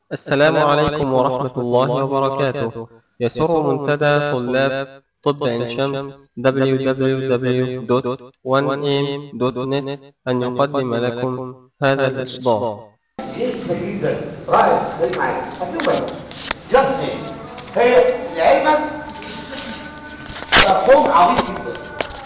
السلام عليكم ورحمة الله وبركاته يسر منتدى طلاب طب عين شمس www.1am.net أن يقدم لكم هذا الإصدار جيدة جدا رائع خليك معايا هسيبها جد هي لعلمك مفهوم عظيم جدا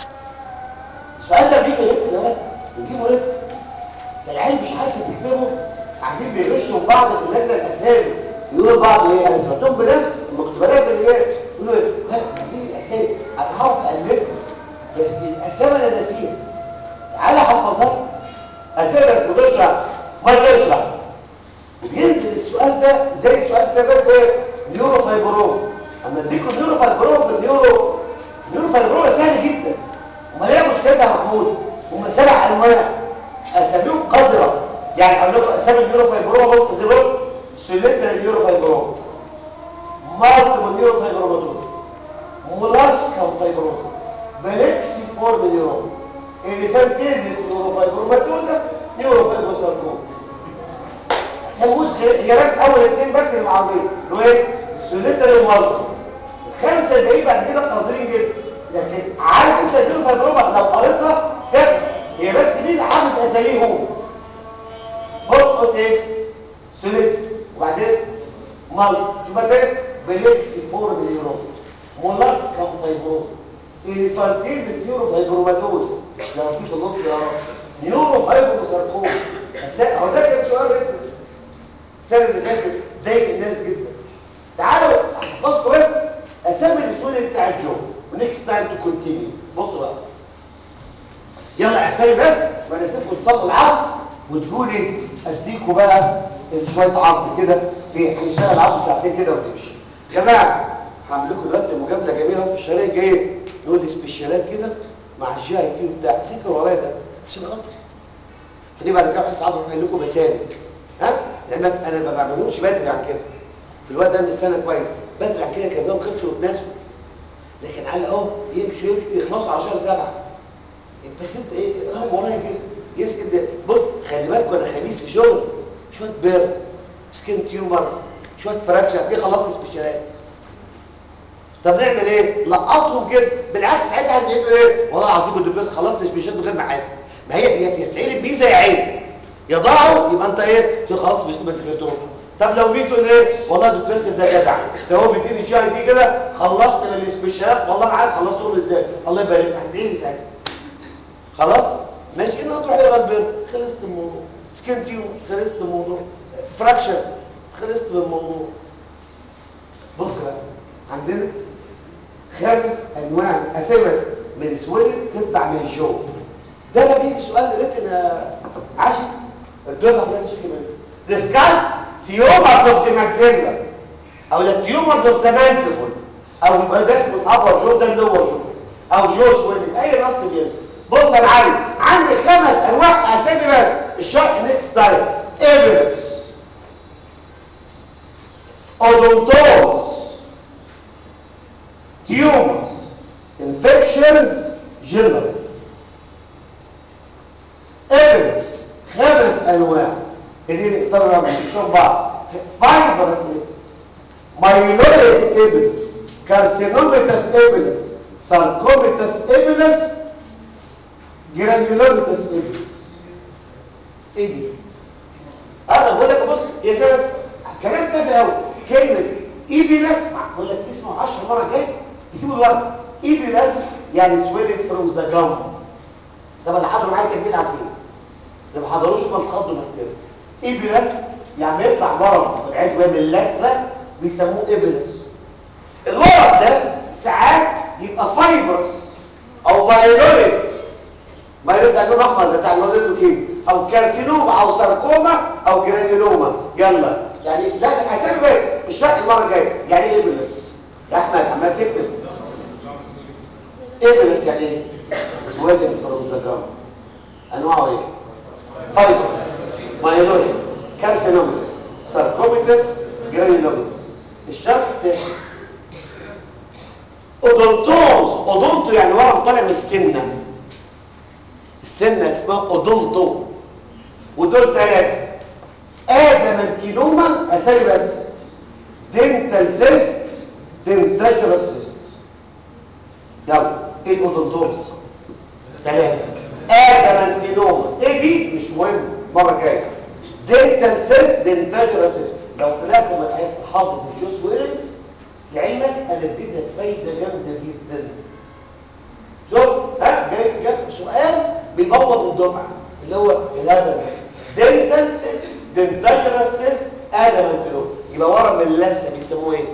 السؤال ده بيجي ريت ده بيجيبوا ريت ده العيال مش عارفه تكتبه قاعدين بيغشوا بعض في اللجنه الاسامي يقولوا لبعض ايه انا سمعتهم بنفسي المختبرات اللي هي يقولوا ايه ها دي الاسامي انا هعرف الفها بس الاسامي انا ناسيها تعالى حفظها اسامي بس بتشرح ما تشرح وبينزل السؤال ده زي سؤال سبب ايه نيورو فايبروم اما اديكم نيورو فايبروم في النيورو نيورو فايبروم سهل جدا امال ايه مشكلتها يا محمود هم سبع انواع اساميهم قذره يعني اقول لكم اسامي النيورو فايبروم بص دي بص سوليتر نيورو فايبروم مالتيبل نيورو فايبروماتوز مولاسكا فايبروم بلكسي فورم نيورون اليفانتيزيس نيورو فايبروماتوزا نيورو فايبروساركوم سموش هي بس اول اثنين بس اللي معروفين اللي هو ايه سوليتر ومالتيبل الخمسه الباقيين بعد كده قذرين جدا لكن عارف انت النيورو فايبروما لو قريتها تفهم هي بس مين حافظ اساميهم بص قلت ايه سوليت وبعدين مال شوف ده بليكسي فورم نيورون مولاسكا فايبروز اليفانتيزيس نيورو فايبروماتوز لو في خلوط يا رب نيورو فايبروساركوم هو ده كان سؤال ريتم السنه اللي فاتت ضايق الناس جدا تعالوا احفظكم بس اسامي الاسطول بتاع الجو ونكست تايم تو كونتينيو بصوا بقى يلا اسامي بس وانا اسيبكم تصلوا العصر وتقولي اديكوا بقى شويه عرض كده في هنشتغل عرض ساعتين كده ونمشي يا جماعه هعمل لكم دلوقتي مجامله جميله في الشهريه الجايه نقول سبيشالات كده مع الجي اي كيو بتاع سكر ورايا ده عشان خاطري هدي بعد كده حصه عضو هقول لكم مسالك ها لان انا ما بعملهمش بدري عن كده في الوقت ده من السنه كويس بدري عن كده كذا وخلصوا واتناسوا لكن على اهو يمشوا يمشوا يخلصوا على شهر سبعه بس انت ايه راهم ورايا كده يسكت بص خلي بالكم انا خبيث في شغلي شويه بير سكين تيومرز شويه فراكشر دي خلصت سبيشالات طب نعمل ايه لقطهم كده بالعكس ساعتها هتقول ايه والله العظيم الدكتور خلصت سبيشالات من غير محاسب ما هي يا تتعلم ميزه يا عيب يا ضاعوا يبقى انت ايه تقول خلاص مش ما ذاكرتهم طب لو ميزه ايه والله الدكتور ده جدع ده هو بيديني الشهر دي كده خلصت من السبيشالات والله ما عارف خلصتهم ازاي الله يبارك لك هتدعي لي ساعتها خلاص ماشي انا هتروح يقرا البير خلصت الموضوع سكين تيوم خلصت الموضوع فراكشرز خلصت من الموضوع بص بقى عندنا خمس انواع اسمس من السويل تتبع من الجو ده بقى بيجي سؤال ريتن عاشق الدفعه ما تشكي منه ديسكاس تيومر اوف ذا ماكسيلا او لا تيومر اوف ذا مانتيبل او يبقى ده اسمه الابر جو ده اللور جو او جو سويل اي نص بينزل بص يا معلم عندي خمس انواع اسامي بس الشرح نيكست تايم ايفيدنس اودونتوز تيومرز انفكشنز جنرال ايفيدنس خمس انواع دي نقدر نشوف بعض فايبرس مايلويد ايفيدنس كارسينوميتاس ايفيدنس ساركوميتاس ايفيدنس جرانيولوميتاس ايفيدنس ايه دي انا بقول لك بص يا سبب كلام تافه قوي كلمه ايبيلاس بقول لك اسمه 10 مره جاي يسيبوا الورق ايبيلاس يعني سويلنج فروم ذا جام طب اللي حضروا معايا كان عارفين اللي ما حضروش ما تخضوا من كده ايبيلاس يعني يطلع ورم العدوى من اللثه بيسموه ايبيلاس الورم ده ساعات يبقى فايبرس او مايلويد مايلويد ده لون احمر ده بتاع اللون كده او كارسينوما او ساركوما او جرانيولوما يلا يعني لا اسامي بس الشرح المره الجايه يعني ايه ايبيلاس يا احمد عمال تكتب ايبيلاس يعني ايه سويدن فروم ذا جام انواعه ايه فايبرس مايلويد كارسينوميتس ساركوميتس جرانيولوميتس الشرح الثاني اودونتوز اودونتو يعني ورم طالع من السنه السنه اسمها اودونتو ودول ثلاثه ادمنتينوما استني بس دنتال سيست دنتاجرال سيست يلا ايه الاودونتومس ثلاثة ادمنتينوما ايه دي مش مهم مرة جاية دنتال سيست دنتاجرال سيست لو طلعت مقاس حافظ الجوز ويلنز لعلمك انا اديتك فايدة جامدة جدا شوف ها جاي جاي سؤال بيبوظ الدفعة اللي هو الهبل دنتال سيست دنتاجرال سيست ادمنتينوما يبقى ورا من اللثة بيسموه ايه؟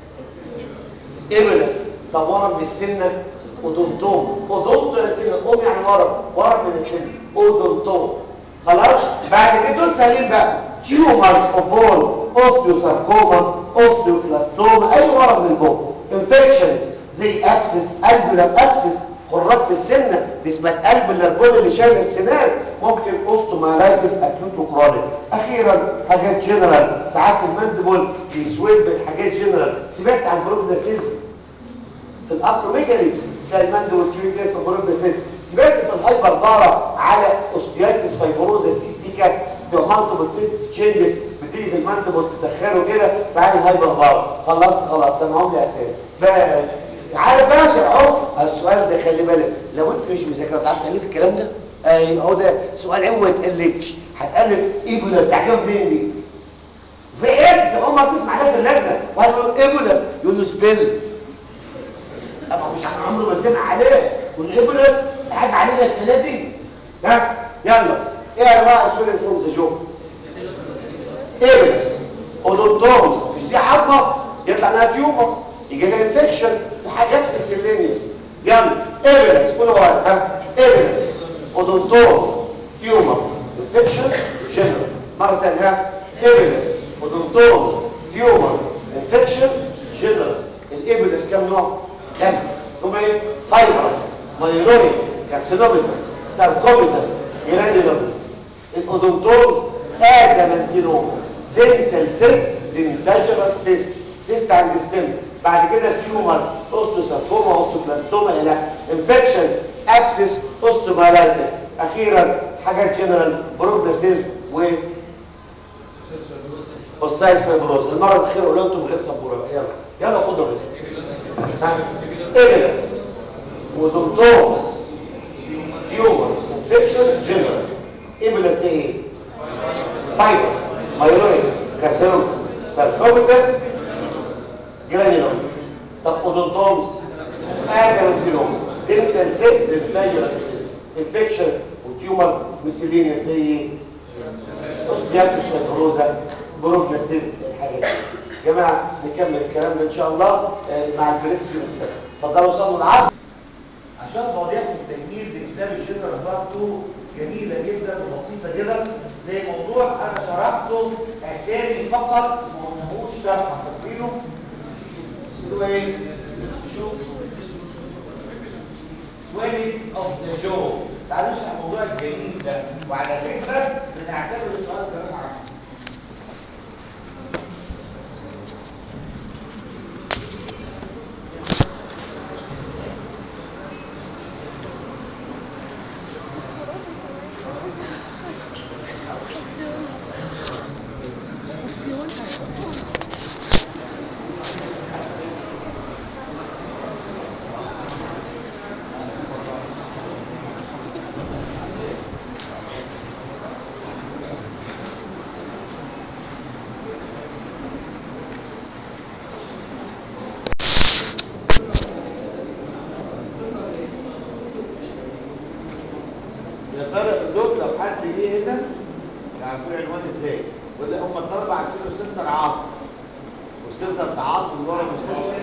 إبلس طب ورم من السنة أودونتوم أودونتو السنة أم يعني ورم ورم من السنة أودونتوم خلاص بعد كده دول سهلين بقى تيومر أوبون أوستيوساركوما أوستيوكلاستوما أي ورم من البون انفكشنز زي أبسس ألبولار أبسس خراج في السنة دي اسمها الألبولار بون اللي شايل السنان ممكن أوستومالايتس أكيوت وكرونيك أخيرا حاجات جنرال ساعات الماندبول بيسويل بالحاجات جنرال سمعت عن بروجناسيزم في الابروميجالي تلاقي الماندبول كريكليس وبروجناسيزم سمعت في الهايبر بارا على اوستياتس فايبروزا سيستيكا ده مالتيبل سيستيك تشينجز بتيجي في الماندبول تدخله كده تعالي هايبر بارا خلصت خلاص سمعهم لي اسئله بقى عارف بقى شرحهم السؤال ده خلي بالك لو انت مش مذاكر تعرف تالف الكلام ده ايوه هو ده سؤال علمي ما يتالفش هتالف ايه بتاعتهم منين دي في ايه طب هم بتسمع ده في اللجنه واحد يقول ايبولس يقول له سبيل اما مش عمره ما سمع عليه والايبولس حاجه علينا السنه دي ها يلا ايه انواع السويل فروم ذا جو ايبولس اودونتومز مش دي عظمه يطلع منها تيومرز يجي لها انفكشن وحاجات مسلينيوس يلا ايبولس كل واحد ها ايبولس اودونتومز تيومرز انفكشن جنرال مره ثانيه ها ايبولس اودونتومز تيومرز انفكشن جنرال الابلس كام نوع خمسه هم ايه فايبرس مايلوري كارسينوميتس ساركوميتس جرانيلوميتس الاودونتومز ادمنتينوما دنتال سيست دنتاجرال سيست سيست عند السن بعد كده تيومرز اوستوساركوما اوستوكلاستوما الى انفكشن ابسس اوستومالايتس اخيرا حاجات جنرال بروجناسيزم و والسايز فايبروز المره الاخيره قولوا انتم غير سبوره بقى يلا يلا خدوا الرزق ايبلس ودكتورز تيومرز انفكشن جنرال ايبلس ايه فايبرس مايلويد كارسينوم ساركوميتس جرانيولومز طب اودونتومز اجرانيولومز دنتال سيست دنتال انفكشن وتيومرز ميسيلينيا زي ايه اوستياتس فايبروزا بروجناسيز الحاجات دي يا جماعه نكمل الكلام ده ان شاء الله آه، مع البريستيوم السنه اتفضلوا صلوا العصر عشان مواضيع التجميل بكتاب الجنرال بارتو جميله جدا وبسيطه جدا زي موضوع انا شرحته اسامي فقط ما قلناهوش شرح فاكرينه اللي هو ايه شوف swellings of the jaw تعالوا نشرح الموضوع الجميل ده وعلى فكره بنعتبر السؤال ده عام يا ترى دول لو حد جه هنا يعرفوا العنوان ازاي ولا هم الضرب عارفين السنتر عاطف والسنتر تعاطف من ورا المستشفى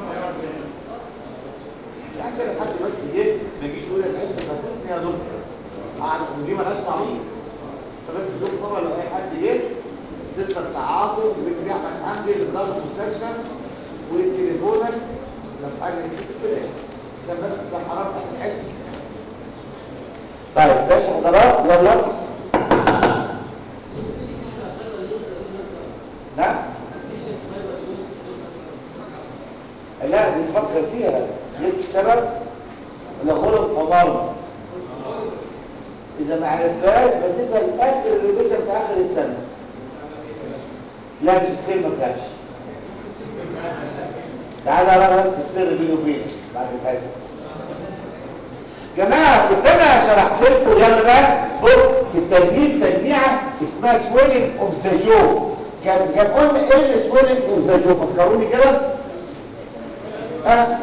عشان لو حد بس جه ما يجيش يقول لك حس فاتتني يا دكتور قاعد ودي مالهاش تعويض فبس دول طبعا لو اي حد جه السنتر تعاطف وبيجي احمد حمدي اللي ضرب المستشفى وتليفونك لو حاجه كده ده بس ده حرارتك الحس طيب ماشي حضرات يلا نعم لا دي نفكر فيها ليه السبب ولا غلط فمرض اذا ما عرفتهاش بسيبها لاخر الريفيجن في اخر السنه لا مش السر ما تخافش تعالى اقرا لك السر بيني وبينك بعد الحاسب جماعه كنت انا شرحت لكم يلا بقى بص التجميل تجميعه اسمها سويلنج اوف ذا جو كان كان قلنا ايه السويلنج اوف ذا جو فكروني كده ها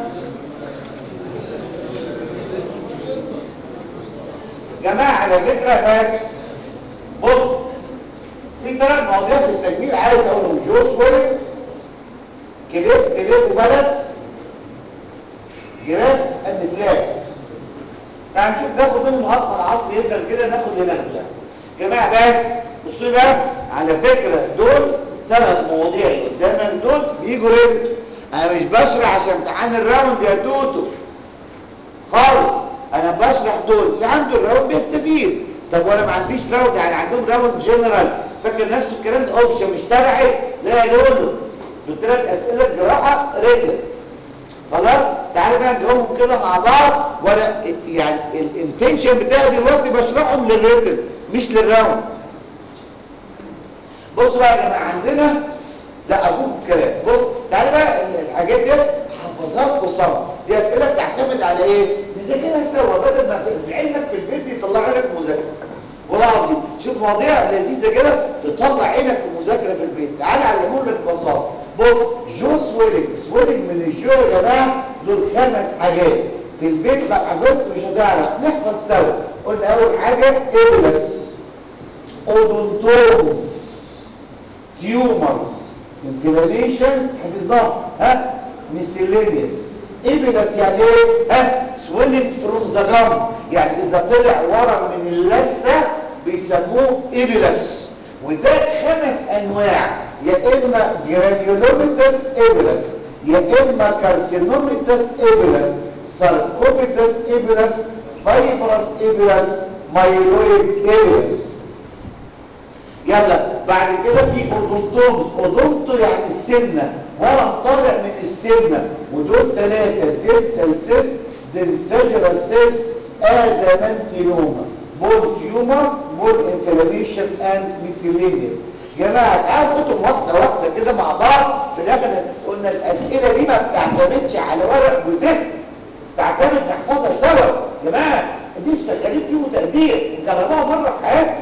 جماعه على فكره بس بص في ثلاث مواضيع في التجميل عايز اقولهم جو سويلنج كليب كليب وبلد جراس اند فلاكس تعال نشوف ناخد منهم هضم العصر يفضل كده ناخد لناخد جماعه بس بصوا بقى على فكره دول ثلاث مواضيع اللي قدامك دول بيجوا رزق انا مش بشرح عشان امتحان الراوند يا توتو خالص انا بشرح دول اللي عنده الراوند بيستفيد طب وانا ما عنديش راوند يعني عندهم راوند جنرال فاكر نفس الكلام ده اوبشن مش تبعي لا يقول له قلت لك اسئله جراحه ريتم خلاص تعالى بقى نجاوبهم كده مع بعض وانا يعني الانتنشن بتاعي دلوقتي بشرحهم للريتم مش للراوند بصوا بقى يا جماعه عندنا لا اقول كلام بص تعالى بقى الحاجات دي حفظها وصم دي اسئله بتعتمد على ايه نذاكرها سوا بدل ما علمك في البيت بيطلع لك مذاكره والله العظيم شوف مواضيع لذيذه كده تطلع عينك في المذاكره في البيت تعالى علمهم لك ببساطه بص جو سويلنج سويلنج من الجو يا جماعه دول خمس حاجات في البيت لو حفظت مش هتعرف نحفظ سوا قلنا اول حاجه ايبلس اودونتومز تيومرز انفلاميشنز حفظناها ها ميسيلينيوس ايبلس يعني ايه ها سويلنج فروم ذا جام يعني اذا طلع ورم من اللثه بيسموه ايبلس وده خمس انواع يا اما جرانيولوميتس ايبلس يا اما كارسينوميتس ايبلس ساركوميتس ايبلس فايبرس ايبلس مايلويد ايبلس يلا بعد كده في اودونتومز اودونتو يعني السنه ورم طالع من السنه ودول ثلاثه دنتال سيست دنتاجرال سيست ادامنتينوما بول تيومر بول انفلاميشن اند ميسيلينيوس جماعه تعالوا خدوا واحده واحده كده مع بعض في الاخر قلنا الاسئله دي ما بتعتمدش على ورق وذهن تعتمد نحفظها سوا يا جماعه دي شغالين فيه تقدير جربوها مره في حياتكم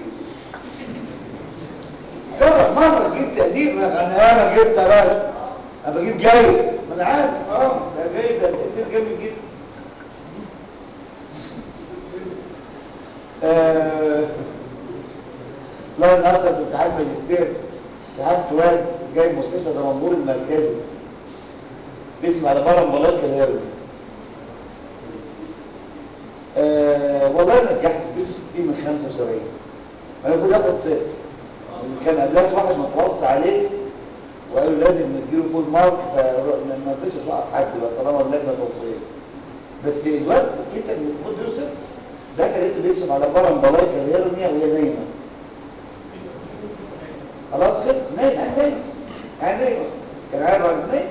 جرب مرة تجيب تقدير انا انا جبت يا باشا انا بجيب جاي ما انا عارف اه ده جاي ده التقدير جامد جدا آه لا النهارده في امتحان ماجستير امتحان تواد جاي مستشفى دمنهور المركزي بيطلع على بره مباراه الهرم آه والله نجحت جبت 60 من 75 انا المفروض اخد صفر كان قبلها واحد متوصي عليه وقالوا لازم نديله فول مارك فما رضيتش اسقط حد بقى طالما اللجنه توصيه بس الواد لقيت ان المفروض يوسف ده كان لقيته بيكشف على بره مبالايكا هيرميا وهي نايمه خلاص كده نايم انا نايم انا نايم كان عارف راجل نايم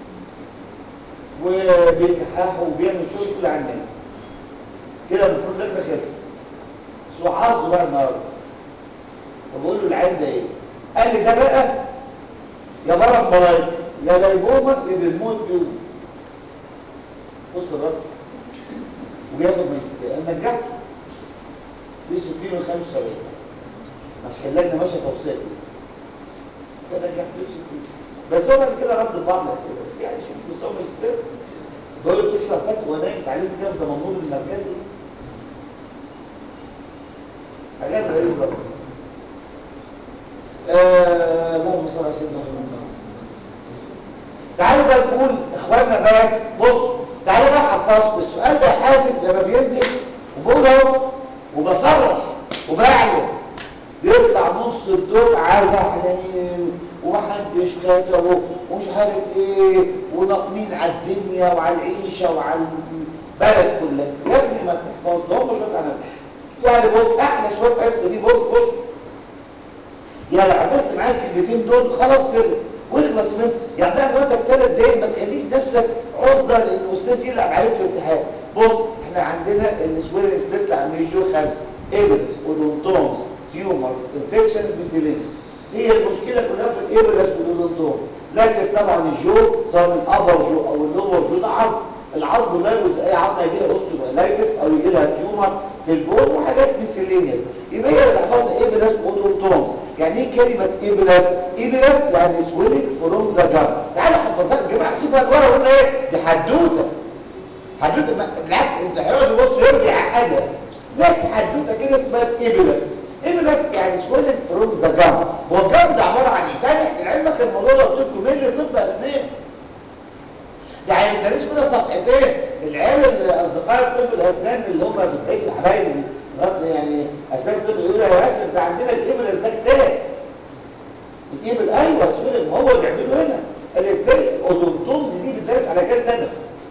وبيتحاح وبيعمل شغل كل عن نايم كده المفروض اللجنه خلصت بس هو حظه بقى النهارده فبقول له العين ده ايه قال لي ده بقى يا مرض مرايك يا ليبوما يا ديزموت بيوم بص الراجل وبياخد ماجستير انا نجحت دي 60 و 75 بس كان اللجنه ماشيه توصيه بس انا نجحت دي 60 بس هو بعد كده رد بعض الاسئله بس يعني شوف مستوى ماجستير بقول له تكسر فات وانا اتعلمت كده في ضمنون المركزي حاجات غريبه برضه آه اللهم صل على سيدنا محمد تعالوا بقى نقول اخواننا بس بص تعالوا بقى حفظوا السؤال ده حاسب لما بينزل وبقول اهو وبصرح وبعلم بيطلع نص الدفعه زعلانين ومحدش كتبه ومش عارف ايه وناقمين على الدنيا وعلى العيشه وعلى البلد كلها يا ابني ما تحفظ ده هم شويه عمل يعني بص احلى شويه حفظ دي بص بص يعني لو حفظت معاك الكلمتين دول خلاص خلص واخلص منه يعني ده وانت بثلاث دقايق ما تخليش نفسك عرضه لان الاستاذ يلعب عليك في الامتحان بص احنا عندنا السويرنس بيطلع من الجو خمسه ايبلز اودونتومز تيومرز انفكشن بيسيلين هي المشكله كلها في الايبرس والدودونتوم لكن طبعا الجو سواء الابر جو او اللور جو ده عظم العظم لا يجوز اي عظمه يجي لها اوستيومايلايتس او يجي لها تيومر في البون وحاجات ميسيلينيوس يبقى هي الحفاظ ايبرس ودودونتومز يعني ايه كلمه ايبرس ايبرس يعني سويلنج فروم ذا جام تعالوا حفظها يا جماعه سيبها لورا قلنا ايه دي حدوته حدوته ما- بالعكس انت هيقعد يبص يرجع عقدها لا حدوته كده اسمها ايبرس ايبرس يعني سويلنج فروم ذا جام هو الجام ده عباره عن ايه تاني لعلمك الموضوع ده قلت لكم مين اللي طب اسنان ده هيدرس كده صفحتين العيال اللي اصدقاء طب الاسنان اللي هم في بقيه الحبايب غض يعني اساس طب يقول يا ياسر ده عندنا الابرس ده كتاب الابل ايوه سوري ما هو اللي بيعمله هنا الاسبرس اودونتومز دي بتدرس على كذا سنه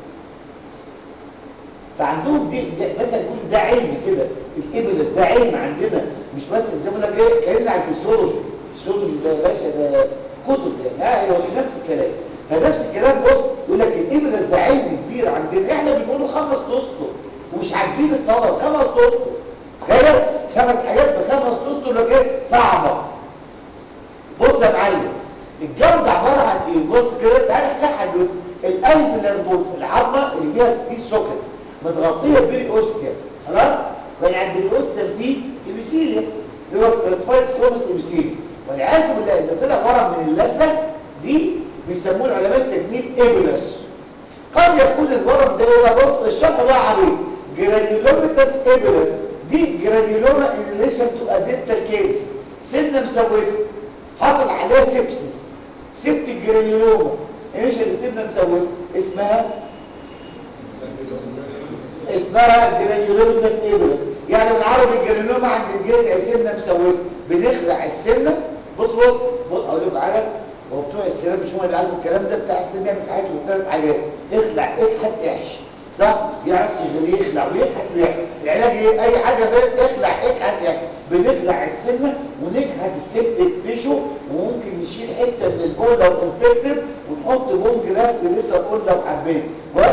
فعندهم دي زي مثلا يقول ده علم كده الابلس ده علم عندنا مش مثلا زي ما اقول لك ايه كلمنا عن الفسيولوجي الفسيولوجي ده يا باشا ده كتب يعني ها هو نفس الكلام فنفس الكلام بص يقول لك الابلس ده علم كبير عندنا احنا بنقوله خمس اسطر ومش عاجبين الطلبه خمس اسطر تخيل خمس حاجات بخمس اسطر لك ايه صعبه بص يا معلم الجلد عباره عن ايه بص كده تعالى احكي حد القلب الاربوط العظمه اللي فيها في سوكت متغطيه بالاوستيا خلاص يعني عند الاوستيا دي ايبيثيليا اللي هو ستراتيفايد سكومس ايبيثيليا والعياذ بالله اذا طلع ورم من اللثه دي بيسموه العلماء التجميل ايبولس قد يكون الورم ده ايه بص الشرح بقى عليه جرانيولوميتاس ايبولس دي جرانيولوما ان ريليشن تو ادنتال كيس سنه مسوسه حصل عليها سيبسس سبت الجرانيولوما ايش اللي سنه مسوسه اسمها اسمها جرانيولوميتاس ايبولس يعني بالعربي الجرانيولوما عند الجذع سنه مسوسه بنخلع السنه بص بص بص اقول لكم حاجه هو بتوع السلام مش هم اللي بيعلموا الكلام ده بتاع السلام بيعمل في حياته ثلاث حاجات اخلع اكحت احش صح يعرف يغلي يخلع ويكحت ويحش العلاج ايه اي حاجه بقى اخلع اكحت احش بنخلع السنه ونكحت السبتك تيشو وممكن نشيل حته من البول لو انفكتد ونحط بون جرافت لتر كل لو حبيت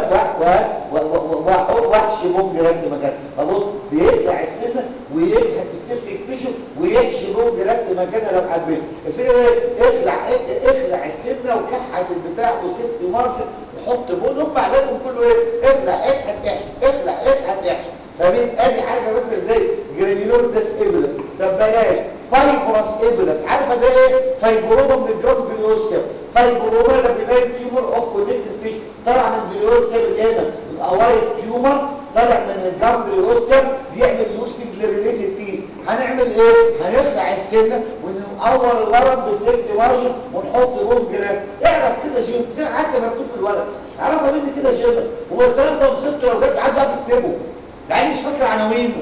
وحش بون جرافت مكانه فبص بيخلع السنه ويكحت السبتك تيشو ويحشي بون جرافت مكانها لو حبيت الفكره ايه اخلع اخلع السنه وكحت البتاع وسبت مارجن وحط بون هم علاجهم كله ايه اخلع اكحت احش اخلع اكحت احش فمين ادي حاجه مثلا زي جرانيولوميتاس ايبلس طب بلاش فايبرس ايبلس عارفه ده ايه فايبروما من الجنب باليوستيا فايبروما ده بيبين تيومر اوف كونكتيف تيشو طالع من البليوستيا من هنا يبقى وايت تيومر طالع من الجنب باليوستيا بيعمل يوستيك لريليتد تيس هنعمل ايه هنخلع السنه ونقور الورم بسيفتي مارجن ونحط بوم جراف اعرف كده شيء زي حتى مكتوب في الورق اعرفها مني كده شيء هو السلام ده وصلت لو جت عايز اكتبه لاني مش فاكر عناوينه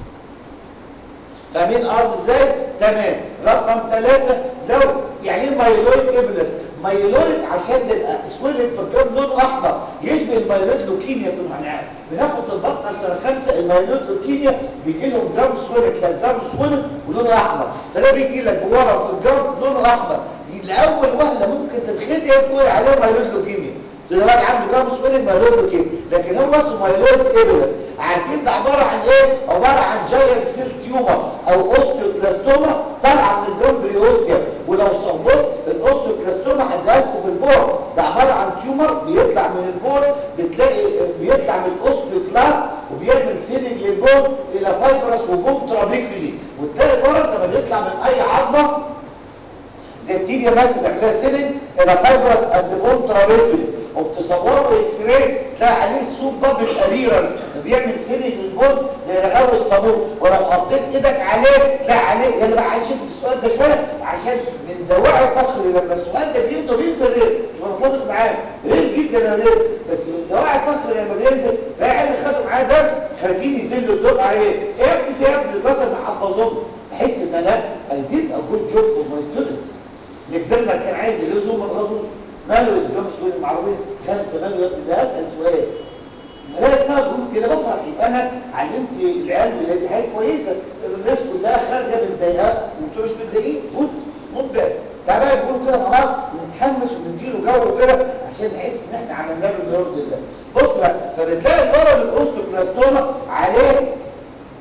فاهمين قصدي ازاي تمام رقم ثلاثة لو يعني ايه مايلويد ابلس مايلويد عشان تبقى سويلت في الجنب لونه احمر يشبه المايلويد لوكيميا كنا هنعرف بناخد في البطنه في سنه خمسه المايلويد لوكيميا بيجي لهم جام سويلت الجام سويلت ولونه احمر فده بيجي لك ورم في الجنب لونه احمر لاول وهله ممكن تتخدع تقول عليه مايلويد لوكيميا دلوقتي عنده جام سويلت مايلويد لوكيميا لكن هو اسمه مايلويد ابلس عارفين ده عباره عن ايه عباره عن جاينت سيل تيومر او اوستيوكلاستوما طالعه من الجمبريوستيا ولو صبص الاوستيوكلاستوما هديها لكم في البول ده عباره عن تيومر بيطلع من البول بتلاقي بيطلع من الاوستيوكلاست وبيعمل سيلنج للبول الى فايبرس وبوم ترابيكولي وتلاقي الورم لما بيطلع من اي عظمه زي التيبيا مثلا بيعملها سيلنج الى فايبرس اند بوم ترابيكولي وبتصوروا اكس راي تلاقي عليه سوب بابل اريرز بيعمل فيلنج للبول زي رغاوي الصابون ولو حطيت ايدك عليه تلاقي عليه يلا بقى عايز اشوف السؤال ده شويه عشان من دواعي فخري لما السؤال ده بينزل بينزل ليه؟ مش متفق معاه ليه جدا انا ليه؟ بس من دواعي فخري لما بينزل بقى عيال خدوا معاه درس خارجين يذلوا الدفعه ايه؟ ايه يا ابني في يا ابني البصر محفظهم بحيث ان انا I did a good job for my students الاكزامنر كان عايز يلزم ما تغلطوش ماله الجو مش بين المعروفين خمسه ماله يا ابني ده اسال سؤال ملاك انا تقول كده بفرح يبقى انا علمت العيال ولادي حاجه كويسه الناس كلها خارجه متضايقه وانتوا مش متضايقين جود مبدع تعالى بقى نقول كده مع بعض ونتحمس ونديله جو كده عشان نحس ان احنا عملنا له اللي يرضي الله بص بقى فبتلاقي الورم الاوستوكلاستوما عليه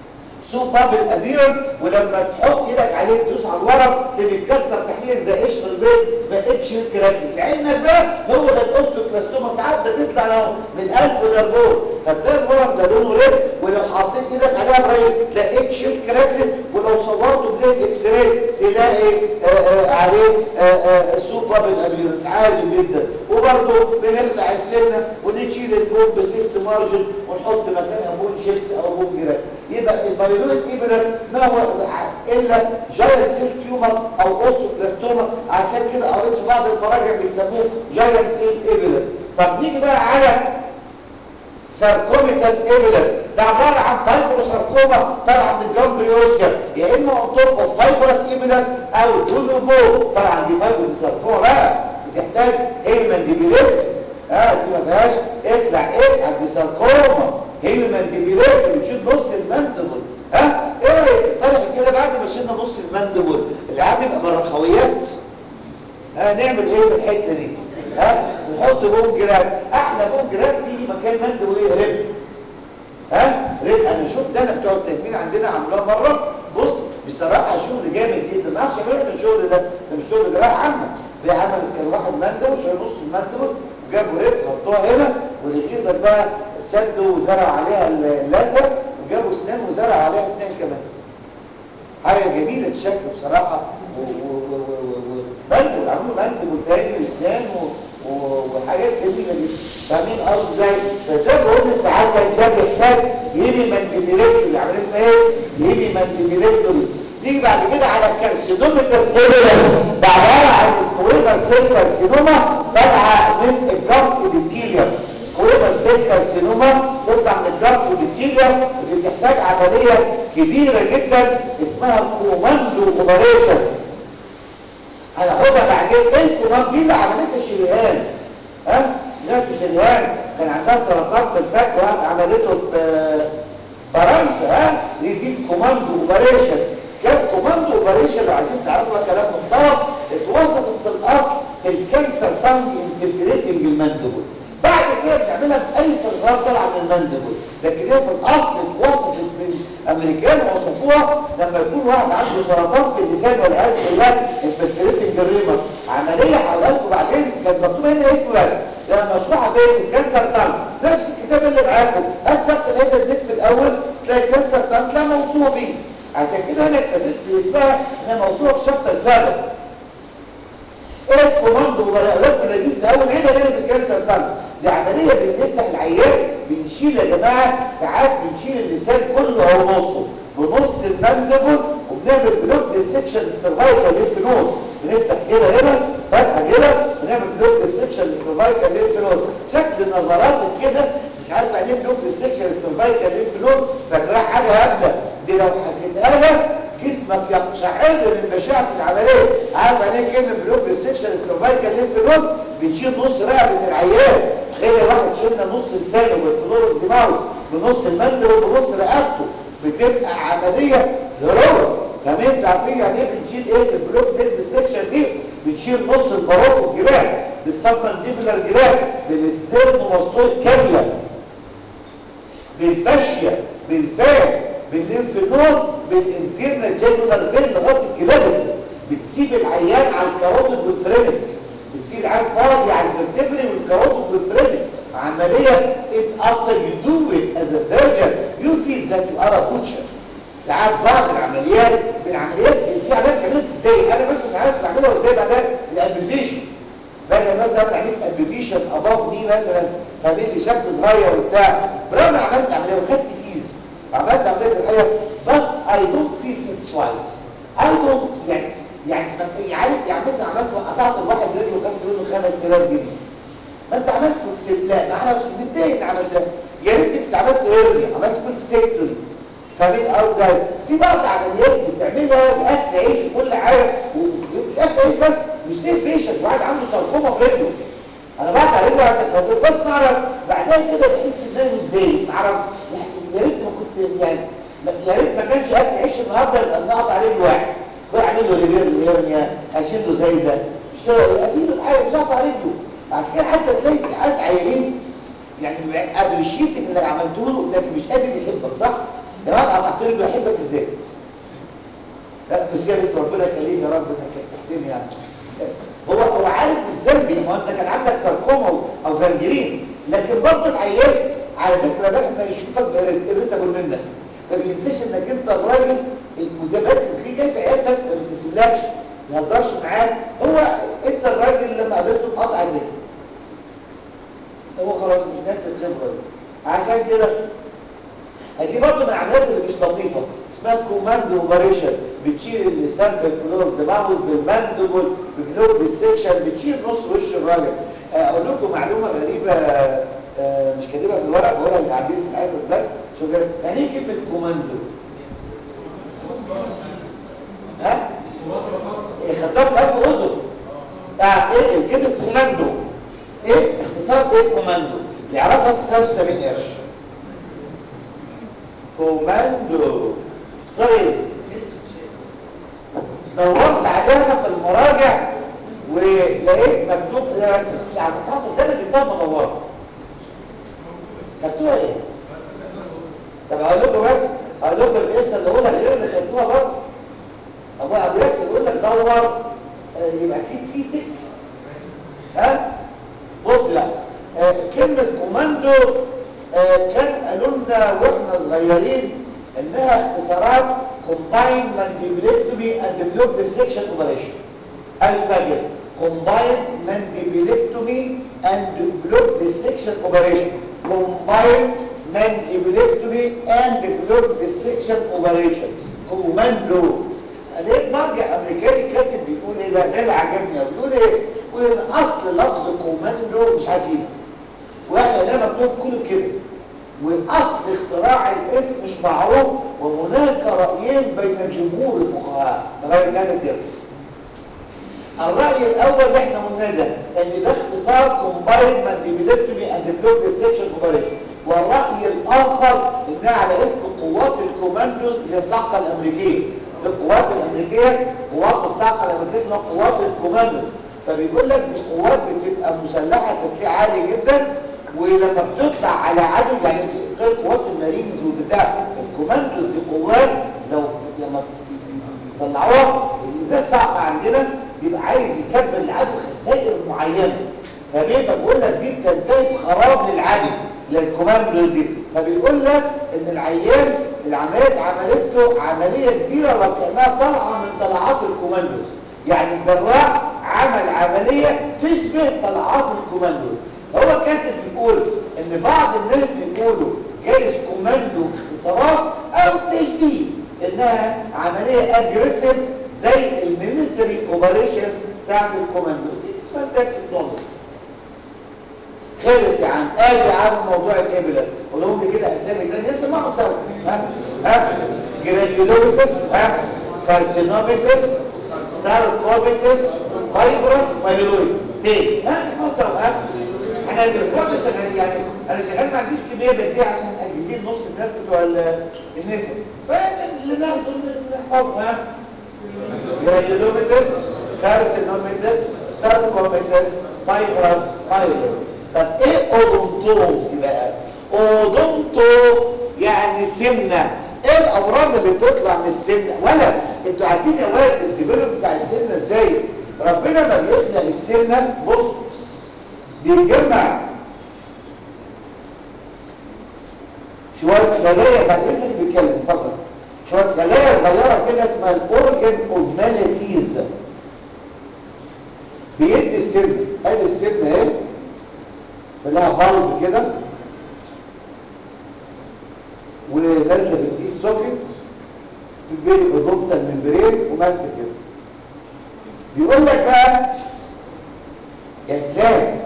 سوب بابل ابيرنس ولما تحط ايدك عليه تدوس على الورم بيتكسر تحليل زي قشر البيض اسمها اتش كراكلي لعلمك بقى هو ده الاوستوكلاستوما ساعات بتطلع اهو من قلب للبول فتلاقي الورم ده لونه ريد ولو حطيت ايدك عليها برايل تلاقي اتش كراكلي ولو صورته بليد اكس راي تلاقي آآ آآ عليه آآ سوب بابل ابيرنس عادي جدا وبرده بنرجع السنه ونشيل البوم بسيفت مارجن ونحط مكانها بون شيبس او بون جراك يبقى البايلويد ايبرس ما هو الا جاينت سيل تيومر او اوستوكلاستوما عشان كده قريت في بعض المراجع بيسموه جاينت سيل ايبرس طب نيجي بقى على ساركوميتاس ايبرس ده عباره عن فايبروساركوما طالعه من الجمبريوسيا يا اما اونتوب اوف فايبرس ايبرس او دونوبو طبعا دي فايبروساركوما بقى بتحتاج هيمنديبيليت اه دي ما فيهاش اطلع ايه عند ساركوما هيمنديبيليت بتشيل نص المندبل ها ايه رايك اقترح كده بعد ما شلنا نص المندبل العام يبقى بالرخويات ها نعمل ايه في الحته دي ها نحط بوم جراف احلى بوم جراف تيجي مكان مندبل ايه ريب ها ريب انا شفت انا بتوع التجميل عندنا عملوها مره بص بصراحه شغل جامد جدا ما اعرفش اعمل الشغل ده ده مش شغل جراح عامه بيعمل كان واحد مندبل شايل نص المندبل وجابوا ريب حطوها هنا والليزر بقى شدوا وزرعوا عليها اللزق وجابوا اسنان وزرعوا عليها اسنان كمان حاجه جميله الشكل بصراحه ومندبل عملوا مندبل تاني واسنان وحاجات جميله جدا فاهمين قصدي ازاي فزي ما بقول ساعات ده بيحتاج يمي مانديبيليكتوري عمل اسمها ايه يمي مانديبيليكتوري تيجي بعد كده على الكارسينوم التسهيليه ده عباره عن سكويما سيل كارسينوما طالعه من الجرف ابيثيليوم سكويما سيل كارسينوما تطلع من الجرف ابيثيليوم اللي بتحتاج عمليه كبيره جدا اسمها كوماندو اوبريشن هناخدها بعدين ايه الكوماندو دي اللي عملتها شريهان ها سمعت شريهان كان عندها سرطان في الفك واحد عملته في فرنسا ها دي دي الكوماندو اوبريشن كان كوماندو اوبريشن لو عايزين تعرفوا كلام محترم اتوصفت في الاصل في الكانسر تانج انفلتريتنج المندبل بعد كده بنعملها باي صغار طالعه من المندبل لكن هي في الاصل اتوصفت من امريكان وصفوها لما يكون واحد عنده سرطان في اللسان والعياذ بالله انفلتريتنج الريمس عمليه حولته بعدين كانت مكتوبه هنا اسمه بس لما مشروحه فين الكانسر تانج نفس الكتاب اللي معاكم هات شرط الهيدر ديك في الاول تلاقي الكانسر تانج لا موصوفه بيه عشان كده انا اكتبت باسمها انها موضوع في شابتر سابع ايه الكوماندو ورقات لذيذه قوي هنا هنا في الكانسر ده دي عمليه بنفتح العيان بنشيل يا جماعه ساعات بنشيل اللسان كله او نصه بنص المندبل وبنعمل بلوك للسكشن السرفايكال ليف نود بنفتح كده هنا فتحه كده بنعمل بلوك للسكشن السرفايكال ليف نود شكل نظراتك كده مش عارف يعني ايه بلوك للسكشن السرفايكال ليف نود فاكرها حاجه هبله دي لو حكيتها لك جسمك يقشعر من بشاعه العمليه عارف يعني ايه كلمه بلوك للسكشن السرفايكال ليف نود بنشيل نص رقبه العيان تخيل واحد شلنا نص لسانه بالفلور دماغه بنص المندل وبنص رقبته بتبقى عمليه هروب فاهمين عارفين يعني ايه بنشيل ايه في البلوك نيد السكشن دي بنشيل نص الباروت الجراح بالسبمنديبولار جراح بالستيرنوماستويد كامله بالفاشيه بالفاه بالليمفنود بالانترنال جانولار فين لغايه الكلابل بتسيب العيان على الكاروتيد والفرينك بتسيب العيان فاضي على الفرتبري والكاروتيد والفرينك عمليه it after you do it as a surgeon you feel that you are a butcher ساعات بعض العمليات بالعمليات في عمليات كمان بتضايق انا مثلا عمليات بعملها وازاي بعدها الابليشن بدل مثلا عملت ابليشن اباف دي مثلا فاهمين لي شكل صغير وبتاع برغم عملت عمليه وخدت فيز عملت عمليه الحقيقه but I don't feel satisfied I don't يعني يعني عارف يعني مثلا عملت قطعت الواحد رجله وخدت منه 5000 جنيه ما انت عملت وكسبت لا ما اعرفش متضايق انت عملتها يا ريت انت عملت ايرلي عملت كل ستيكتوري فاهمين قصدي في بعض العمليات بتعملها باكل عيش وكل حاجه ومش اكل عيش بس مش سيف بيشنت واحد عنده سرطومه في رجله انا بعد على رجله عشان خاطر بس نعرف بعدين كده بحس ان انا متضايق نعرف يا ريت ما كنت يعني يا ريت ما كانش اكل عيش النهارده يبقى نقطع عليه واحد واعمل له ريبير الهرنيا اشيل له زي ده مش كده افيده بحاجه مش هقطع رجله عشان كده حتى تلاقي ساعات عيانين يعني ابريشيتك اللي عملته له لكن مش قادر يحبك صح يا جماعه قطعت لي بحبك ازاي لا بس يا ريت ربنا يخليك يا رب انك كسحتني يعني هو هو عارف بالذنب ما انت كان عندك ساركوما او جنجرين لكن برضه العيان على فكره بقى ما يشوفك بيرتبل منك ما بينساش انك انت الراجل المجابات اللي بتلاقيه جاي في عيادتك ما بتسيبلكش ما يهزرش معاك هو انت الراجل لما قابلته قطع الرجل هو خلاص مش ناس الخبره دي عشان كده دي برضه من العمليات اللي مش لطيفه اسمها كوماندو اوبريشن بتشيل اللسان بالفلور دماغه بالماندبل بجلوب بالسكشن بتشيل نص وش الراجل اقول لكم معلومه غريبه آه، مش كاتبها في الورق بقولها اللي قاعدين في الحصه بس شوف كده يعني ايه كلمه كوماندو ها إيه، خدتها في قلب اذن بتاع ايه الكتب كوماندو ايه اختصار ايه كوماندو اللي يعرفها ب 75 قرش كوماندو طيب دورت عليها في المراجع ولقيت مكتوب ايه بس يعني حافظ ده اللي جبتها مدوره كتبتوها ايه؟ طب اقول لكم بس اقول لكم القصه اللي اقولها غير اللي خدتوها برضه ابو ابو ياسر يقول لك دور آه، يبقى اكيد في تك ها بص لا آه، كلمه كوماندو آه، كان قالوا لنا واحنا صغيرين انها اختصارات كومباين مانديبلكتومي اند بلوك ديسكشن اوبريشن عارف بقى كده كومباين مانديبلكتومي اند بلوك ديسكشن اوبريشن كومباين مانديبلكتومي اند بلوك ديسكشن اوبريشن كوماندو لقيت مرجع امريكاني كاتب بيقول ايه بقى ده اللي عجبني أوي. بيقول ايه بيقول ان اصل لفظ كوماندو مش عارفين واحنا هنا مكتوب كله كده واصل اختراع الاسم مش معروف وهناك رايين بين جمهور الفقهاء راي كان كده الراي الاول اللي احنا قلناه ده ان ده اختصار كومباين مانديبيلكتومي اند بلوك ديسكشن اوبريشن والراي الاخر انها على اسم قوات الكوماندوز للصاعقه الامريكيه القوات الامريكيه قوات الصاعقه الامريكيه اسمها قوات الكوماندوز فبيقول لك دي قوات بتبقى مسلحه تسليح عالي جدا ولما بتطلع على عدو يعني غير قوات المارينز والبتاع الكوماندوز دي قوات لو لما بيطلعوها الازاز صعب عندنا بيبقى عايز يكمل العدو خسائر معينه فبيبقى بقول لك دي بتنتهي بخراب للعدو للكوماندو دي فبيقول لك ان العيان العمليه اتعملت له عمليه كبيره لو كانها طالعه من طلعات الكوماندوز يعني الجراح عمل عمليه تشبه طلعات الكوماندوز هو كاتب بيقول ان بعض الناس بيقولوا جالس كوماندو اختصارات او تشبيه انها عمليه اجريسيف زي الميليتري اوبريشن بتاعت الكوماندوز اسمها تاكتيك نولج خلص يا عم ادي يا عم موضوع الابله قولهم لي كده اسامي تانية سمعهم سوا ها ها جرانيولوميتس ها كارسينوميتس ساركوميتس فايبرس مايلويد تاني ها احنا سوا ها احنا الاسبوع ده شغال يعني انا شغال ما عنديش كميه بديه عشان اجهزين نص الناس بتوع ال- النساء فاللي ناخده نحفظه ها جرانيولوميتس كارسينوميتس ساركوميتس فايبرس مايلويد طب ايه اودونتومز بقى اودونتو يعني سمنه ايه الاورام اللي بتطلع من السمنه ولا انتوا عارفين يا ولد الديفلوب بتاع السمنه ازاي ربنا ما بيخلق السمنه بص بيتجمع شويه خلايا بعدين اللي بيتكلم اتفضل شويه خلايا صغيره كده اسمها الاورجن اوف مالاسيز بيدي السمنه ادي السمنه اهي لها بلب كده ونازله في البيس سوكت في البيري اودوبتال ممبرين وماسك كده بيقول لك بقى يا اسلام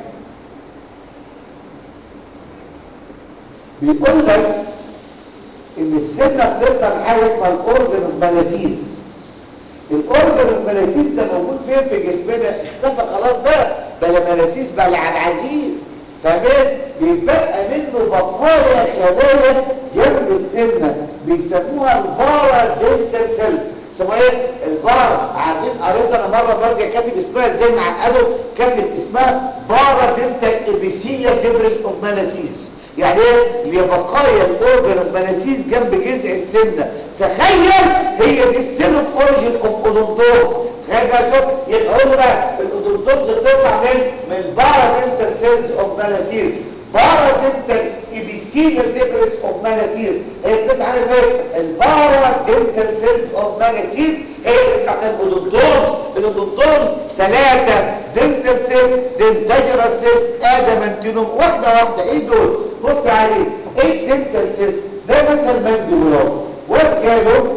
بيقول لك ان السنه بتطلع من حاجه اسمها الاورجن الملازيز الاورجن الملازيز ده موجود فين في جسمنا اختفى خلاص بقى بلا ملاسيس بلا عبد العزيز فاهمين بيتبقى منه بقايا خلايا جنب السنه بيسموها البارا دلتا سيلز اسمها ايه البارا عارفين قريت انا مره برجع كاتب اسمها ازاي معقده كاتب اسمها بارا دلتا ابيسيليا ديبريس اوف ماناسيس يعني ايه لبقايا الاورجن اوف بناسيس جنب جذع السنه تخيل هي دي السن اوف اوريجين اوف اودونتوم تخيل بقى شوف يبقى هو بقى الاودونتومز بتطلع من من البارا دنتال سيلز اوف بناسيس بارا دنتال ابيثيليال ديفرنس اوف ماناسيس هي بتطلع من ايه البارا دنتال سيلز اوف ماناسيس هي بتطلع من الاودونتومز الاودونتومز ثلاثه دنتال سيست دنتاجرال سيست ادامنتينوم واحده واحده ايه دول بص عليه ايه الدنتال سيست ده مثلا مانديبولار وجاله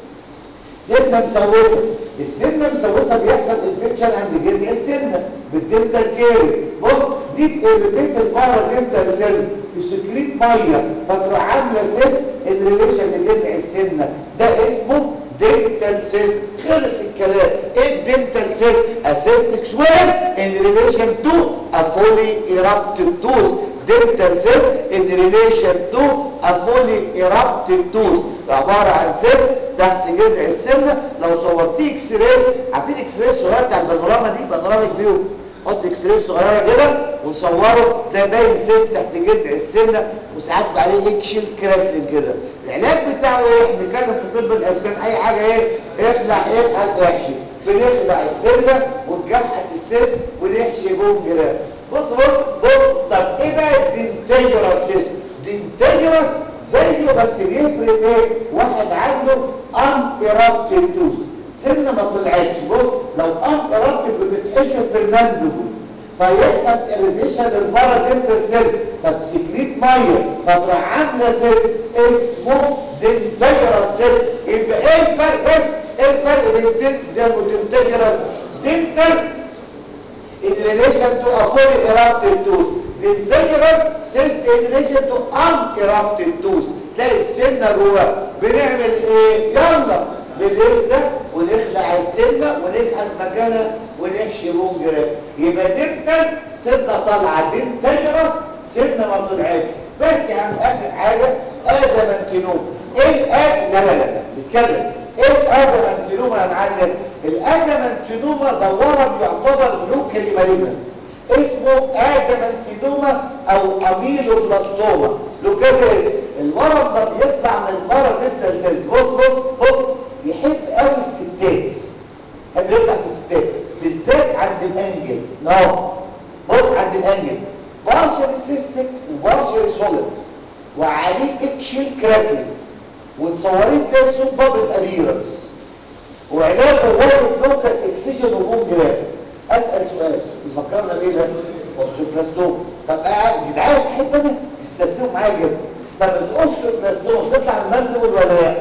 سنه مسوسه السنه مسوسه بيحصل انفكشن عند جذع السنه بالدنتال كيرز بص دي بتيريتيت البارا دنتال سيلز تسكريت ميه فتروح عامله سيست ان ريليشن لجذع السنه ده اسمه دنتال سيست خلص الكلام ايه الدنتال سيست اسيستك سويل ان ريليشن تو ا فولي ايرابتد توز dental cyst in relation to a fully erupted tooth عبارة عن سيست تحت جذع السنة لو صورتيه اكس راي عارفين اكس راي الصغيرة بتاع البانوراما دي بانوراما كبير حط اكس راي صغيرة كده ونصوره تلاقي باين سيست تحت جذع السنة وساعات بقى عليه اكشن كراكلين كده العلاج بتاعه ايه؟ بنتكلم في طب الاسنان اي حاجة ايه؟ اخلع ايه؟ احشي بنخلع السنة ونجحد السيست ونحشي بوم جراف بص بص بص طب ايه بقى الدنتاجرس سيستم دنتاجرس زيه بس بيفرق ايه واحد عنده انكرابتد توث سنه ما طلعتش بص لو انكرابتد بتتحشر في المندبل فيحصل اريتيشن للبارا دنتال سيل فتسكريت ميه فتروح عامله سيست اسمه دنتاجرس سيستم يبقى ايه الفرق بس ايه الفرق بين دنتال ودنتاجرس دنتال in relation to a fully erupted tooth. The dangerous cyst in relation to unerupted tooth. تلاقي السنة جواه بنعمل ايه؟ يلا بنبدأ ونخلع السنة ونبحث مكانها ونحشي بون جراف يبقى دنتال سنة طالعة دنتجرس سنة ما طلعتش بس يا عم اخر حاجة ادمنتينوم ايه الاد لا لا لا نتكلم ايه الادمنتينوما يا معلم الادمنتينوما ده ورم يعتبر لوكالي مالجنت اسمه ادمنتينوما او اميلوبلاستوما له كذا اسم الورم ده بيطلع من المرض انت الزلز بص بص بص يحب قوي الستات يحب يطلع في الستات بالذات عند الانجل نو بص عند الانجل بارشري سيستك وبارشري سوليد وعليه اكشن كراكل وتصورين ده سوب بابل ابيرنس وعلاجه واحد لوكال اكسجين وبوم جراف اسال سؤال يفكرنا بيه ده اوستيوبلاستوم طب قاعد جدعان احب انا تستسلموا معايا جدا طب الاوستيوبلاستوم تطلع من المندبل ولا لا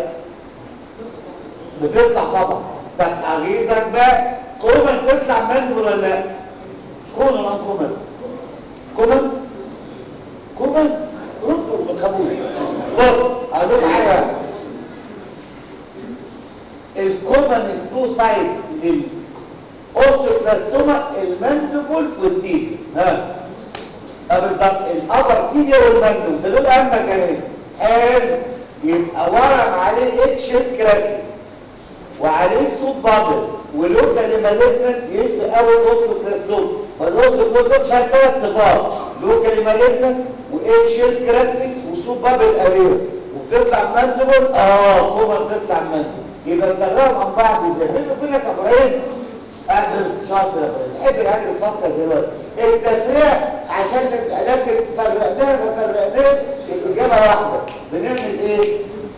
بتطلع طبعا طب اغيظك بقى كومن تطلع من المندبل ولا لا كومن ولا كومن كومن كومن ردوا ما تخافوش بص هقول حاجه الكومن تو سايدز للاوستيوبلاستوما المندبل والتيب ها اه بالظبط الابر تيبيا والمندبل ده دول اهم مكانين حلو يبقى ورم عليه اكشن كراكي وعليه صوت بابل ولوكال مالجنت يشبه قوي الاوستيوبلاستوما فالاوستيوبلاستوما شايل ثلاث صفات لوكال مالجنت واكشن كراكي وصوت بابل ارير وبتطلع مندبل اه كومن تطلع مندبل يبقى نكررهم عن بعض ازاي بيني وبينك يا ابراهيم ادرس شاطر يا ابراهيم تحب العيال الفقه زي الوقت التفريع عشان لكن فرقناها ما فرقناش الاجابه واحده بنعمل ايه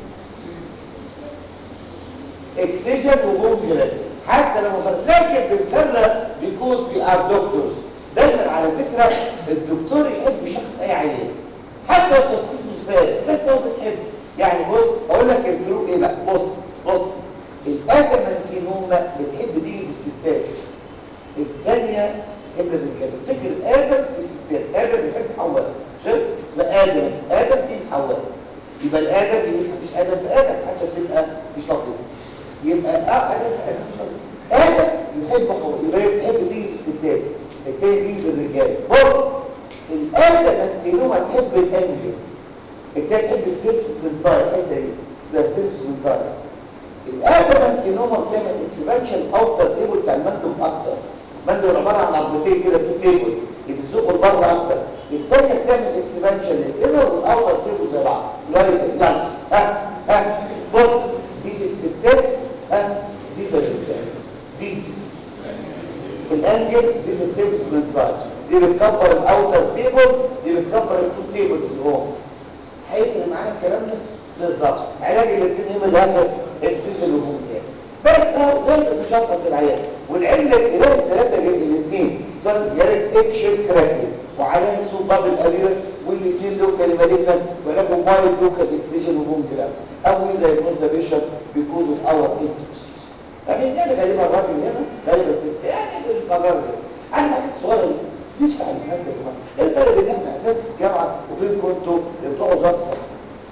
اكسجن وبوم جراد حتى لو فرق لكن بنفرق بيكون في ار دكتورز دايما على فكره الدكتور يحب شخص اي عيان حتى التشخيص مش فارق بس هو بتحب يعني بص اقول لك الفروق ايه بقى بص بص الادمنتينوما بتحب تيجي بالستات الثانيه تحب الرجاله تفتكر ادم الستات ادم بيحب حواء شايف لا ادم ادم دي حواء يبقى الادم دي مفيش ادم في ادم حتى تبقى مش لطيف يبقى اه ادم في ادم مش لطيف ادم يحب حواء يبقى بتحب تيجي في الستات الثاني تيجي بالرجاله بص الادمنتينوما تحب الانجل الثاني تحب السيبس بالطاير الحته دي ده السيبس بالطاير الادمنتينوما بتعمل اكسبانشن اوفر تيبل بتاع المندوب اكتر المندوب عباره عن عظمتين كده تو تيبل بتزقوا لبره اكتر الثانيه بتعمل اكسبانشن للانر دي بتكبر الاوتر تيبل دي بتكبر التو تيبل اللي هو هيفرق معانا الكلام ده بالظبط علاج الاثنين هما اللي هاخد اكسجين الهجوم يعني بس اهو ده مشخص العيان والعله الاله الثلاثه الاثنين صار يا تكشن كراكين وعلى سبب الاميره والاثنين لوكال مالكال ولكن مايل لوكال اكسجين هجوم كلام او اذا يكون ذا بيشن بيكوز اوف اور انتوكسيس يعني يعني غالبا الراجل هنا غالبا ست يعني بالقدر ده انا حاجه صغيره نفسي على المهمه يا جماعه ايه الفرق بين احنا اساس الجامعه وبينكم انتوا اللي بتوع وزاره الصحه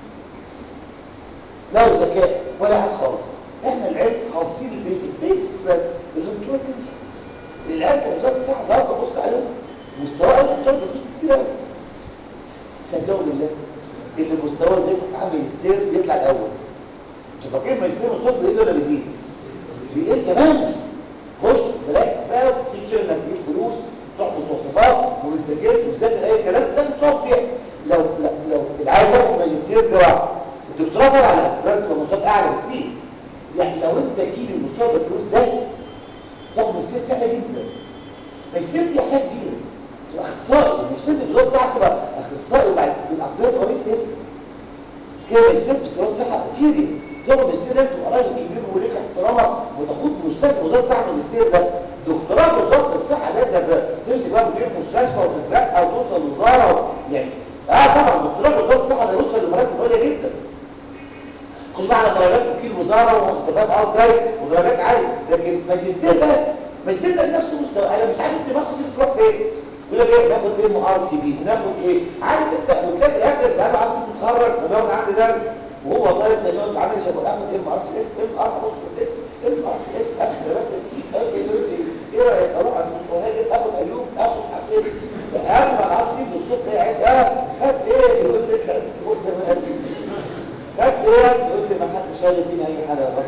لا ذكاء ولا حاجه خالص احنا العلم حافظين البيزك بيزكس بس الدكتور تمشي العلم في وزاره الصحه ده ببص عليهم مستوى الدكتور مش كتير قوي صدقوا بالله اللي مستواه زي كنت عامل ماجستير بيطلع الاول انتوا فاكرين ماجستير الصوت بيقل ولا بيزيد؟ بيقل تماما خش بلاقي اسباب تيتشر انك تجيب فلوس تحفظ وصفات وما تذاكرش وتذاكر اي كلام ده بتقعد فيها لو لو لو اللي عايز ياخد ماجستير جراحه الدكتوراه طبعا لازم تبقى مستوى اعلى بكتير يعني لو انت تجيب المستوى بالفلوس ده تاخد ماجستير سهله جدا ماجستير دي حاجه كبيره تبقى اخصائي الماجستير في وزاره الصحه تبقى اخصائي وبعد الاقدار رئيس اسم كده ماجستير في وزاره الصحه سيريس تاخد ماجستير انت تبقى راجل كبير وليك احترامك وتاخد مستشفى وزاره الصحه ماجستير ده دكتوراه في وزاره الصحه ده ده تمسك بقى مدير مستشفى وتترقى وتوصل وزاره يعني اه طبعا دكتوراه في وزاره الصحه ده يوصل لمراتب عاليه جدا خد على درجات وكيل وزاره وانتخابات اه ازاي ودرجات عاليه لكن ماجستير بس ماجستير ده نفس مستوى انا مش عارف انت باخد تروح فين يقول لك ايه ناخد ايه ام ار سي بي ناخد ايه عارف انت وتلاقي في الاخر بقى له عايز متخرج وبيقعد عندي ده وهو طالب ده يقعد عامل شبه اخد ام ار سي اس ام ار اس ام ار سي اس اخد درجات ايه رايك اروح عند المهاجر اخد ايوب اخد حقيقي اهم العصيب الصبح قاعد اه خد ايه يقول لك خد ده خدت ايه يقول لي ما حدش شايل فينا اي حاجه غصب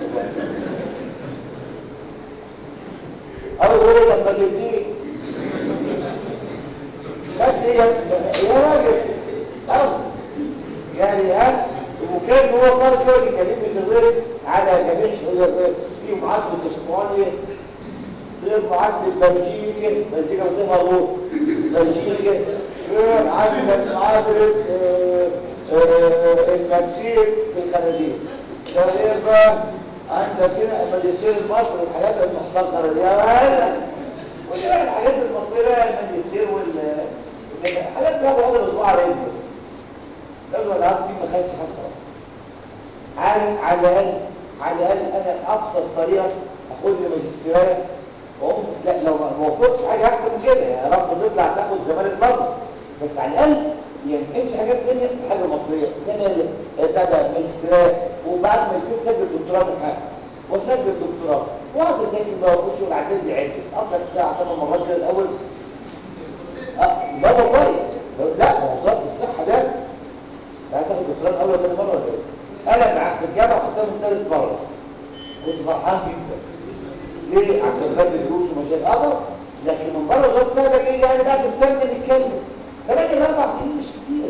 او يقول لي لما جبتيه خدت ايه يا راجل او يعني ها وكان هو طالب يقول لي كلمه الرزق على جميع شهور في معادله اسبانيا غير معادله بلجيكا بلجيكا وديها روح بلجيكا غير عندك معادله المكسير في الخنازير ده غير بقى عندك هنا الماجستير المصري الحاجات المحتقره دي ولا كل بقى الحاجات المصريه الماجستير وال الحاجات دي هذا الاسبوع على يده ده العظيم ما خدش حاجه عارف على الاقل على الاقل انا ابسط طريقه اخد لي ماجستيريه واقوم لا لو ما وفقتش حاجه احسن من كده يا رب تطلع تاخد زماله نظر بس على الاقل يعني امشي حاجات ثانيه حاجه مصريه زي ما بتاع ده ماجستيرات وبعد ما يصير تسجل دكتوراه من حاجه وسجل دكتوراه واقعد اذاكر بقى واخش والعداد بيعد اقدر ساعه ثمان مرات كده الاول اه ده كويس لا وزاره الصحه ده عايز اخد دكتوراه اول ثاني مره ولا ايه؟ انا مع في الجامعه خدتها من ثالث مره كنت فرحان جدا ليه؟ عشان بدي دروس ومشاكل اه لكن من بره وزاره الصحه ده ايه يعني لازم تكمل نتكلم كمان الاربع سنين مش كتير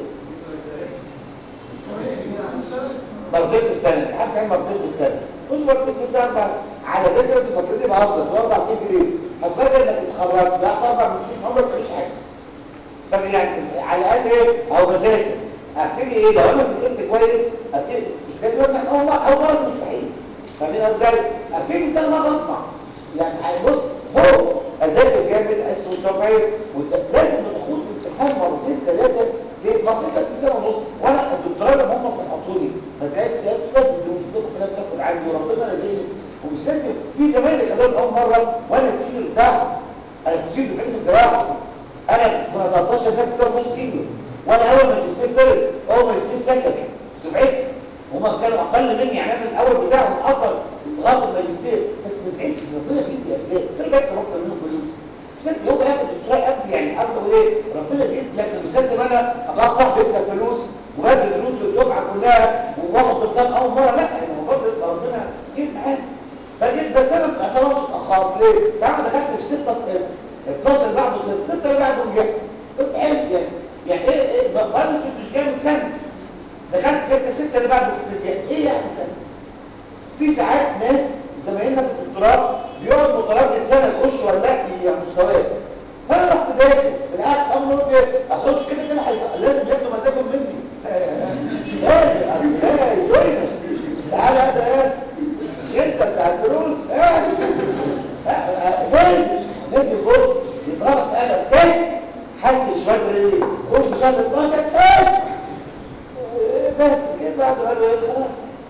مرتين في السنه حد كان مرتين في السنه مش مرتين في السنه بقى على فكره انت فاكرني بهزر في اربع سنين ليه؟ هتفكر انك اتخرجت لا اربع من سنين عمرك ما حاجه طب يعني على الاقل ايه؟ اهو بذاكر ابتدي ايه؟ لو انا ذاكرت كويس ابتدي مش لازم افتح اول اول مره مستحيل فاهمين قصدي؟ ابتدي من تاني مره اطمع يعني بص هو اذاكر جامد اسمه سبعين لازم تخوض الامتحان مرتين ثلاثه ليه؟ مرتين سنه ونص وانا الدكتوراه اللي هم صححوني ما زعلتش لقيت بس الدروس كلها بتاخد عندي وربنا رزقني ومش لازم في زمايلي كانوا اول مره وانا السينيور بتاعهم انا كنت سينيور في الجراحه انا كنا 13 ده كنت نص سينيور وانا اول ماجستير فيرست اول ماجستير سكندري دفعتي هما كانوا اقل مني يعني انا الاول بتاعهم اصلا لغايه الماجستير بس ما زعلتش ربنا بيدي ارزاق قلت له بس ربنا منهم فلوس بس هو ياخد الدكتوراه قبل يعني قصده ايه ربنا بيدي لكن مش لازم انا اقطع بيكسب فلوس وبدي فلوس للدفعه كلها واخد دكتور اول مره لا يعني هو برضه ربنا جيت معانا فجيت بس انا ما اعتبرش اتاخرت ليه؟ بعد دخلت في 6 12 بعده 6 6 اللي بعده نجحت قلت حلو يعني يعني ايه ايه برضه مش جامد سنه دخلت 6 6 اللي بعده كنت نجحت ايه يعني سنه؟ في ساعات ناس زمايلنا في الدكتوراه بيقعد متردد سنه يخش ولا لا في مستواه فانا رحت داخل بالعكس امر ايه اخش كده كده هيص- لازم ياخدوا مزاجهم مني لازم أصل لا يجوينا تعالى يا ناس انت بتاع الدروس اه آه، لازم لازم بص يضربك انا بجد حاسس شويه ايه قوم في شهر 12 ايه بس كده بعده قال له ايه خلاص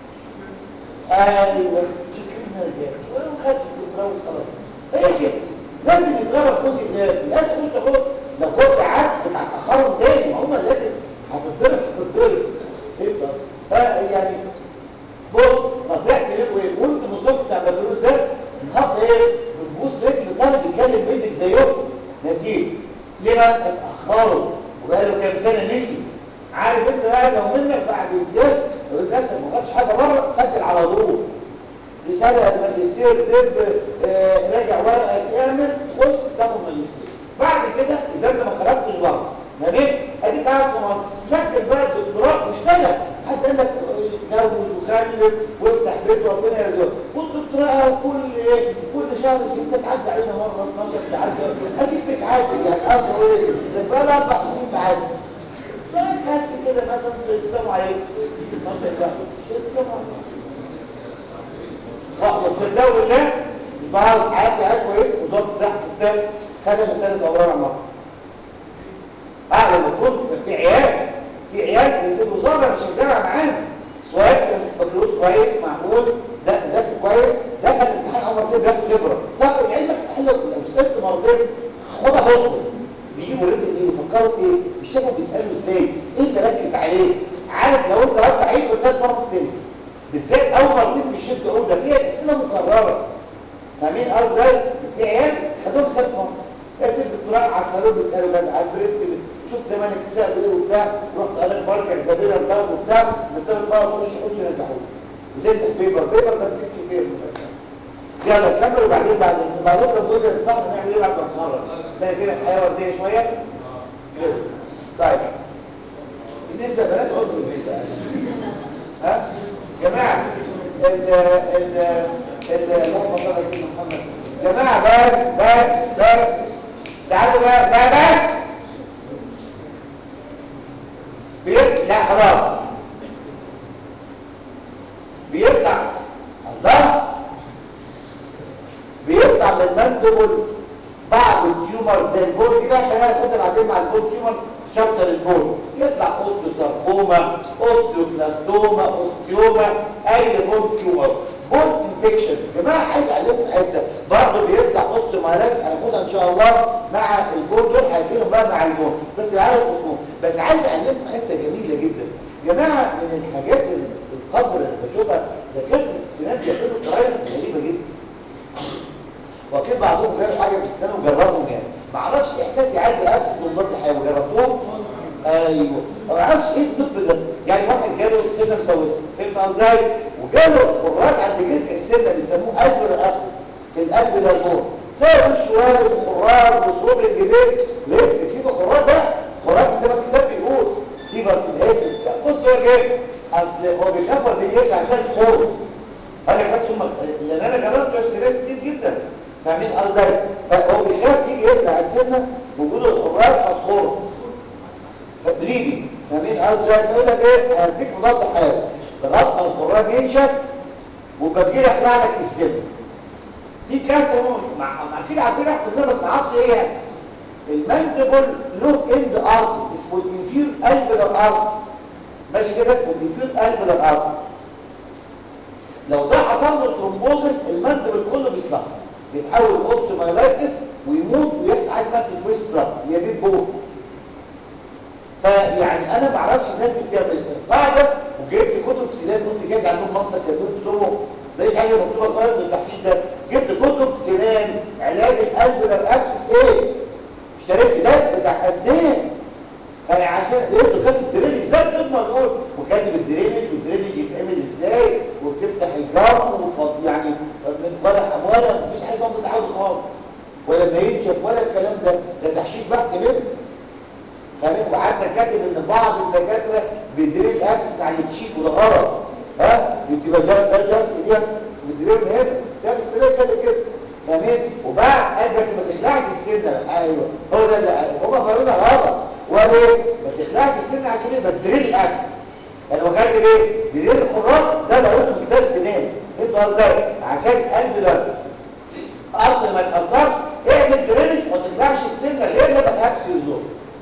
ايوه شكرا رجال وخدت الدكتوراه وخلاص هي كده لازم يضربك جزء من لازم تخش تاخد لو كنت قعدت هتاخرهم تاني ما هم لازم هتتضرب هتتضرب يبقى فيعني بص نصيحتي لكم ايه وانت مصاب بتاع البكالوريوس ده النهارده ايه بتبص رجل طالب بيتكلم بيزك زيكم نسيب ليه بقى اتاخروا وبقى له كام سنه نسي عارف انت بقى لو منك بعد الجيش لو انت نفسك ما خدتش حاجه بره سجل على طول رساله ماجستير طب آه، راجع ورقه اعمل خش تاخد ماجستير بعد كده اذا انت ما خرجتش بره جميل اديك قاعد في مصر سجل بقى الدكتوراه واشتغل حد قال لك اتجوز وخلف وافتح بيت وربنا يرزقك والدكتوراه كل ايه كل شهر ستة تعدي علينا مره 12 تعدي اديك بتعدي يعني قصده ايه ده بقى لها اربع سنين بعدي فكانت كده مثلا سلسلوا عليك مثلا بقى سلسلوا عليك واحدة تصدقوا بالله بعض حياتي حياة كويس وضغط الصحة الثالث خدم الثالث أو رابع مرة بعد ما كنت في عيال في عيال في الوزارة مش الجامعة معانا سؤال كان بكالوريوس كويس معمول ده ذاكر كويس دخل الامتحان أول مرتين بياخد خبرة طب العلم لو لو سألت مرتين خدها هصبر بيجيبوا رجل ايه وفكروا ايه بيشوفوا بيسالوا ازاي ايه اللي ركز عليه عارف لو انت قلت عيد وثلاث مرات تاني بالذات اول مرتين بيشد اقول ده فيها اسئله مكرره فاهمين قصدي ازاي في عيال خدوهم ثلاث مرات يا سيدي الدكتور على الصالون بيسالوا بقى على البريست شوف زمان الكساء ايه وبتاع رحت انا برجع زبيله بتاع وبتاع قلت بقى خش خد لي رجعوه وتفتح بيبر بيبر ده تكتب بيبر يلا نكمل وبعدين بعد بعدين لو قلنا صح نعمل ايه بعد ما نتمرن ده كده الحياه ورديه شويه كده. طيب بالنسبه لبنات عضو البيت بقى ها جماعه ال ال ال اللهم صل على سيدنا محمد جماعه بس بس بس تعالوا بقى لا بس بيطلع لا خلاص بيطلع الله بيطلع من المندبل بعض التيومر زي البول كده عشان هناخد بعدين مع البول تيومر شابتر البول يطلع اوستيوساركوما اوستيوكلاستوما اوستيوما اي بول تيومر بول انفكشن يا جماعه عايز اعلمكم حته برضه بيطلع اوستيومالاكس هناخدها ان شاء الله مع البول دول هيجيلهم بقى مع البول بس عارف اسمه بس عايز اعلمكم حته جميله جدا يا جماعه من الحاجات القذره اللي بشوفها دكاتره السنان بيعملوا طريقه غريبه جدا واكيد بعضهم جاب حاجه في السنه وجربهم يعني ما اعرفش ايه حكايه يعالج اكسس ومضاد حيوي جربتوهم ايوه ما اعرفش ايه الطب ده يعني واحد جاله سنه مسوسه فهمت ازاي وجاله خراج عند جذع السنه بيسموه الفر اكسس في القلب لازور تلاقي وشه وارد وخراج وصوب الجبين ليه في خراج بقى خراج زي ما الكتاب بيقول في برتقالات بص هو جاي اصل هو بيخاف ولا بيرجع زي الخوف قال لك بس هم لان انا جربت السنان كتير جدا فاهمين قصدي فهو بيخاف يجي يطلع السنه وجود الخراج فتخور فبريدي فاهمين قصدي يقول لك ايه هديك مضاد حيوي لغايه ما الخراج ينشف وبجي اخلع لك السن في كارثه مع مع كده عارفين احسن ده بس ما اعرفش ايه يعني الماندبل له اند ارت اسمه الانفير البلر ارت ماشي كده اسمه الانفير البلر ارت لو ده حصل له ثرومبوزس المندبل كله بيصلح بيتحول لاوستيومايلايتس ويموت ويحصل حاجه اسمها سيكويسترا هي دي البوت فيعني انا ما اعرفش الناس دي بتعمل قاعده وجبت كتب سنان كنت جايز عندهم منطق كاتبين لهم لقيت حاجه مكتوبه خالص بالتحشيش ده جبت كتب سنان علاج القلب والابسس ايه اشتريت كتاب بتاع اسنان يعني عشان لقيته كاتب درينج ازاي تضمن دول وكاتب الدرينج والدرينج يتعمل ازاي وبتفتح الجرم وتفض يعني ولا ولا مفيش حاجه ضمن تعود خالص ولا ما ينشف ولا الكلام ده ده تحشيش بحت منه فاهمين وقعدنا كاتب ان بعض الدكاتره بيدريج اكس بتاع التشيك وده غلط ها بتبقى جاب ده جاب دي بيدريج من هنا ده بس ليه كده كده فاهمين وبعد قال بس ما تخلعش السن ايوه هو ده اللي هم فاهمين غلط وقال ايه ما تخلعش السن عشان ايه بس دريل الاكسس يعني هو كان ايه دريل الحراس ده اللي قلته من ثلاث سنين انتوا قصدك عشان قلب ده ارض ما تاثرش اعمل درينج وما تخلعش السن غير لما تاكس يزور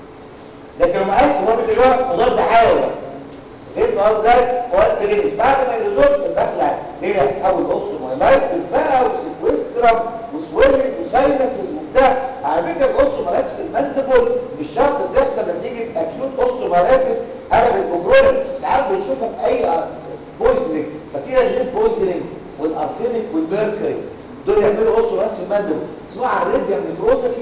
لكن لما قلت هو اللي هو مضاد حيوي فهمت قصدي هو الدرينج بعد ما يزور البخلع هي هتحول قص مايلايتس بقى وسيكويسترم وسويلنج وساينسز وبتاع على فكره القص مايلايتس في المندبل مش شرط تحصل نتيجه اكيوت قص مايلايتس قلب البروجرام ساعات بنشوفها في اي بويزنج فكده الليد بويزنج والارسينيك والميركوري دول يعملوا قص مايلايتس في المندبل اسمها الريديوم نيكروزس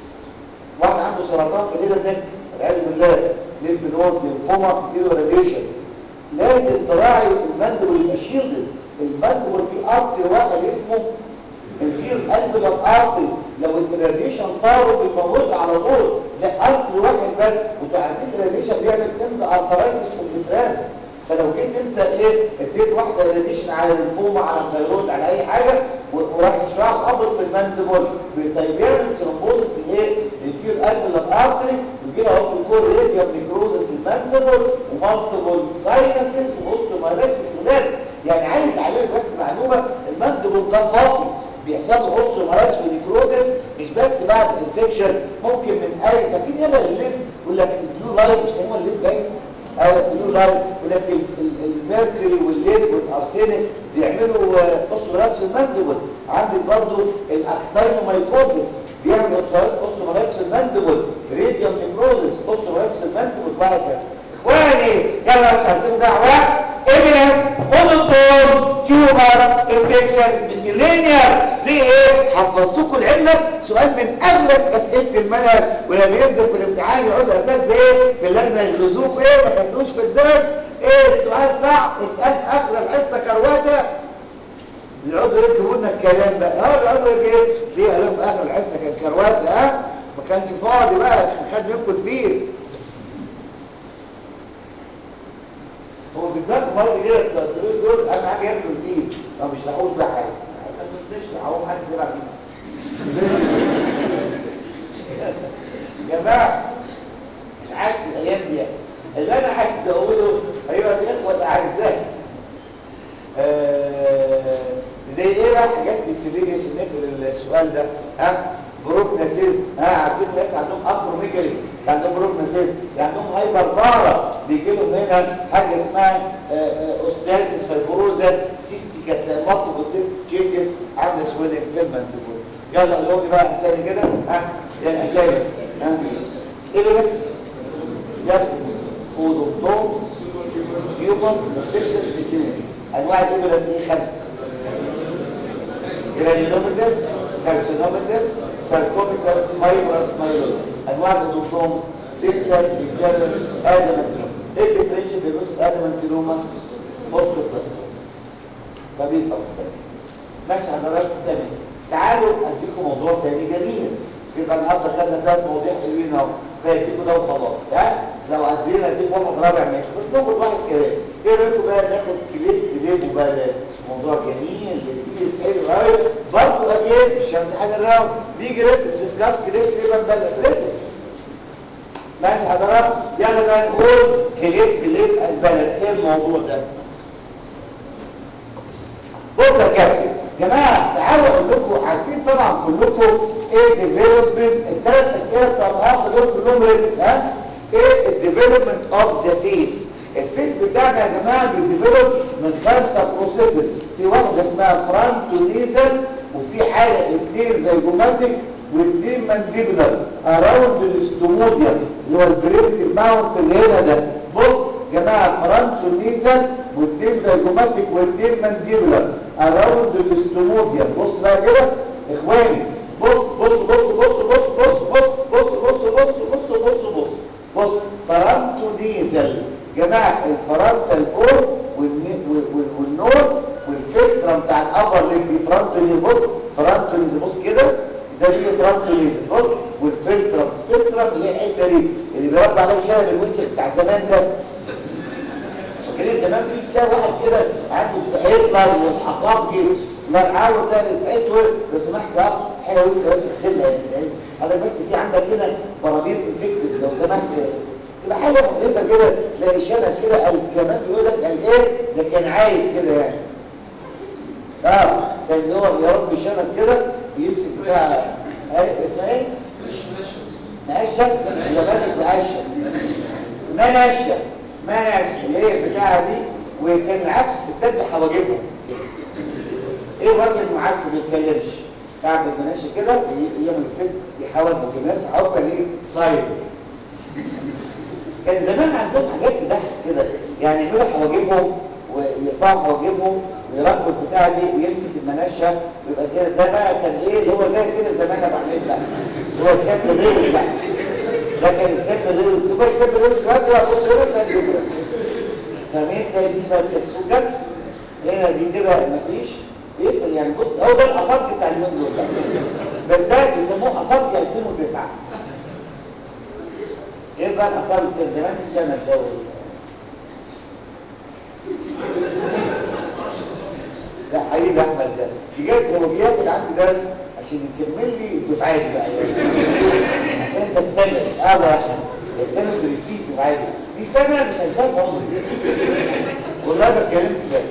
واحد عنده سرطان في الليله النك والعياذ بالله ليد نود ليمفوما ايده راديشن لازم تراعي المندبل يبقى شيلد المندبل فيه ارتري واحد اسمه الفير قلب الارتري لو الراديشن طاره بيموت على طول لا ارتري واحد بس وانتوا عارفين الراديشن بيعمل كم ارترايتس وبتتران فلو جيت انت ايه اديت واحده راديشن على الليمفوما على الثيرويد على اي حاجه وراح شويه خبط في المندبل طيب يعمل ثرومبوزس لايه؟ للفير قلب الارتري ويجي لها اوبتيكول راديوم نيكروزس المندبل ومالتيبل ساينسز واوستومالايتس وشغلات يعني عايز اعلمك بس معلومه المندبل ده فاضي بيحصل له اوستومالايتس ونيكروزس مش بس بعد انفكشن ممكن من اي فاكرين يلا الليف يقول لك البلو لايت مش هو الليف باين او البلو لايت يقول لك الميركوري والليد والارسينيك بيعملوا اوستومالايتس في المندبل عندك برضه الاكتاينومايكوزس بيعمل اوستومالايتس في المندبل راديوم نيكروزس اوستومالايتس في المندبل وهكذا اخواني يلا مش عايزين دعوه ايفيدنس اودنتوم تيومر انفكشنز ميسيلينيا زي ايه حفظتكم العلم سؤال من اغلس اسئله المنهج ولما ينزل في الامتحان يقعدوا اساس زي ايه في اللجنه يغلظوك ايه ما خدتوش في الدرس ايه السؤال صعب اتقال اخر الحصه كرواته يقعدوا يكتبوا لنا الكلام بقى اه يقعدوا ايه ليه قالوا في اخر الحصه كان كرواته ها ما كانش فاضي بقى خد منكم الفيل هو في دماغه مرض كده الدكتور دول اهم حاجه ياكلوا البيز ما مش لاقوش بقى حاجه ما مش لاقوهم حد يلعب يا جماعه عكس الايام دي اللي انا عايز اقوله ايها الاخوه الاعزاء آه زي ايه بقى حاجات بالسيليريس نقفل السؤال ده ها بروكناسيز ها عارفين الناس عندهم افروميجالي عندهم بروكناسيز عندهم هايبر بارا بيجي لهم هنا حاجه اسمها اوستيالتس فايبروزا سيستيكا مالتيبل سيستيك تشينجز عامله سويلنج في المندبل يلا قولوا لي بقى اسامي كده ها يلا اسامي ها ايه ده بس يلا اودومتومز هيومن انفكشن ديزيز انواع الابرز ايه خمسه جرانيولوميتس كارسينوميتس ساركوميتس فايبرس مايلوز انواع الاودومتومز ديكلاس ديكلاس ادمنتيلوما ايه الديفرنشال بين ادمنتيلوما بوستس بس طبيب او ماشي حضرتك تاني تعالوا اديكم موضوع تاني جميل يبقى النهارده خدنا ثلاث مواضيع حلوين اهو فاديكم ده وخلاص ها لو عايزين اديك واحد رابع ماشي بس ناخد واحد كمان ايه رايكم بقى ناخد كليب كليب وبقى ده موضوع جميل لذيذ حلو قوي برضه اجيب مش امتحان الراوند بيجي ريت ديسكاس كليب كليب بقى ريت ماشي حضرتك يلا بقى نقول كليب كليب البلد ايه الموضوع ده بص يا كابتن جماعه تعالوا اقول لكم عارفين طبعا كلكم ايه ديفلوبمنت الثلاث اسئله بتاع النهارده دول كلهم ريت ها ايه الديفلوبمنت اوف ذا فيس الفيس بتاعنا يا جماعه بيديفلوب من خمسه بروسيسز في واحده اسمها فرانتونيزل وفي حاجه اثنين زيجوماتيك واثنين مانديبلر اراوند الاستوموديا اللي هو البريمتيف ماوث اللي هنا ده بص يا جماعه فرانتونيزل واثنين زيجوماتيك واثنين مانديبلر اراوند الاستوموديا بص بقى كده اخواني بص بص بص بص بص بص بص بص بص بص بص بص بص بص فرانتونيزل جماعه الفرنتال بول والنوز والفلترم بتاع الابر ليج دي فرانتوني بص فرانتوني بص كده ده دي فرانتوني بص والفلترم الفلترم اللي هي الحته دي اللي بيربى عليها شارب الوسخ بتاع زمان ده فاكرين زمان في تلاقي واحد كده عنده هتلر والحصاب كده لا عاود ده الاسود لو سمحت بقى حاجه بس بس اغسلها يعني هذا بس في عندك كده براميل انفكتد لو سمحت تبقى حاجه مختلفه كده تلاقي شنب كده او كمان بيقول لك قال ايه ده كان عايد كده يعني اه كان هو يا رب شنب كده يمسك بتاع ايه اسمها ايه؟ مقشة ولا ماسك مقشة منشة منشة اللي هي البتاعة دي وكان العكس الستات بحواجبهم ايه الراجل المعاكس ما بيتكلمش قاعد بالمناشة كده يعمل الست يحاول مكملات عقبة ليه صاير كان زمان عندهم حاجات تضحك كده يعني يعملوا حواجبهم ويرفعوا حواجبهم ويركبوا البتاعة دي ويمسك المناشة ويبقى كده ده بقى كان ايه اللي هو زي كده زمان ابو حميد بقى هو الشكل الريوز بقى ده كان الشكل الريوز هو الشكل الريوز دلوقتي بقى بص هنا تلاقي كده فاهمين تلاقي دي بقى سكسوكة هنا دي كده مفيش يقفل يعني بص هو ده الاصابع بتاع اليومين دول بس ده بيسموه اصابع 2009 ايه بقى الاصابع كان زمان السنه الدوري لا حبيبي احمد ده بجد هو بياخد عندي درس عشان يكمل لي الدفعات بقى يعني عشان تكتمل اه يا احمد تكتمل بريكتيك دفعاتي دي سنه مش هنساها في عمري والله بتكلم بجد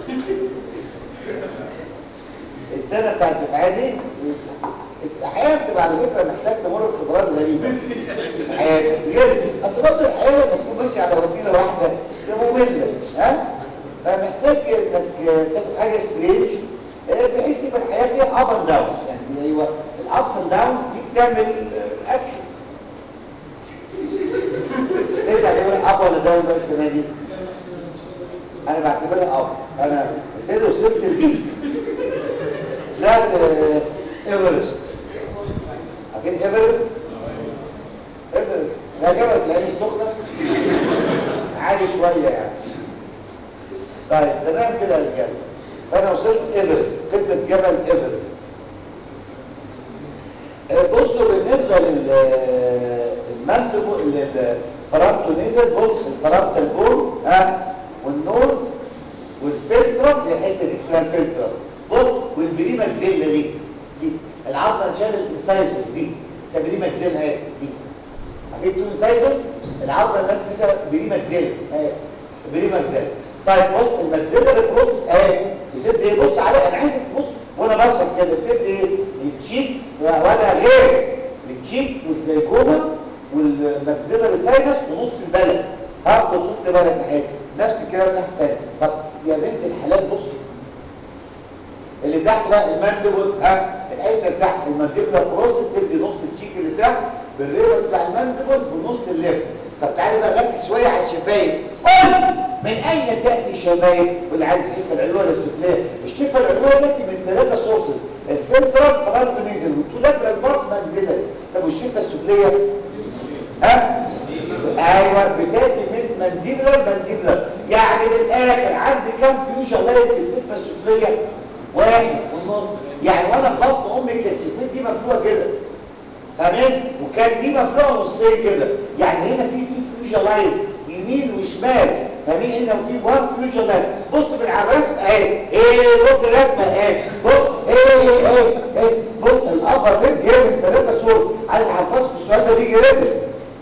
السنه بتاعت دفعاتي احيانا بتبقى على فكره محتاج تمر بخبرات غريبه حياتك بجد اصل برضه الحياه لما تكون ماشي على وتيره واحده تبقى ممله ها فمحتاج انك تاخد حاجه سترينج بحيث يبقى الحياه فيها اب اند داون يعني ايوه الابس اند داونز دي بتعمل اكشن ايه تعتبرها اب ولا داون بقى السنه دي؟ انا بعتبرها اب انا سيد وصلت البيت لا ايفرست عارفين ايفرست؟ ايفرست لا جبل العين السخنه عالي شويه يعني طيب تمام كده يا رجاله فانا وصلت ايفرست قمه جبل ايفرست بصوا بالنسبه للمنتج الفرامتو نزل بص الفرامتو البول ها والنوز والفلترم اللي حته اسمها الفلترم بص والبريمة جزيلة دي دي العظمه اللي شالت الانسايزوس دي بريمة جزيلة اهي دي عارفين تو انسايزوس العظمه اللي ماسكه فيها بريمة جزيلة اهي بريمة جزيلة طيب بص الماكسيلاري بروسس اهي بتدي ايه بص على انا عايزك تبص وانا بشرح كده بتدي ايه التشيك ولا غير التشيك والزيجوما والماكسيلاري ساينس ونص البلد هاخد نص البلد ناحيه نفس الكلام تحت تاني طب يا بنت الحلال بص اللي تحت بقى الماندبل ها الحته تحت الماندبلر بروسس تدي نص التشيك اللي تحت بالريبس بتاع الماندبل ونص الليف طب تعالي بقى ركز شويه على الشفايف من اين تاتي الشفايف واللي عايز الشفه العلويه ولا السفليه الشفه العلويه تاتي من ثلاثه سورسز الفلترال فرانتونيزل والتولاترال بارت منزلا طب والشفه السفليه ها ايوه بتاتي من مانديبلر مانديبلر يعني من الاخر عندي كام فيوجن لاين في الشفه السفليه واحد ونص يعني وانا في بطن امي كانت شفتي دي مفتوحه كده تمام وكان دي مفتوحه نصين كده يعني هنا في تو فيوجن لاين يمين وشمال فمين هنا وفي وان فيوجن لاين بص من على الرسم اهي ايه بص الرسمه اهي بص ايه ايه ايه بص الابر ريب جاي من ثلاثه صور عايز احفظكم السؤال ده بيجي ريب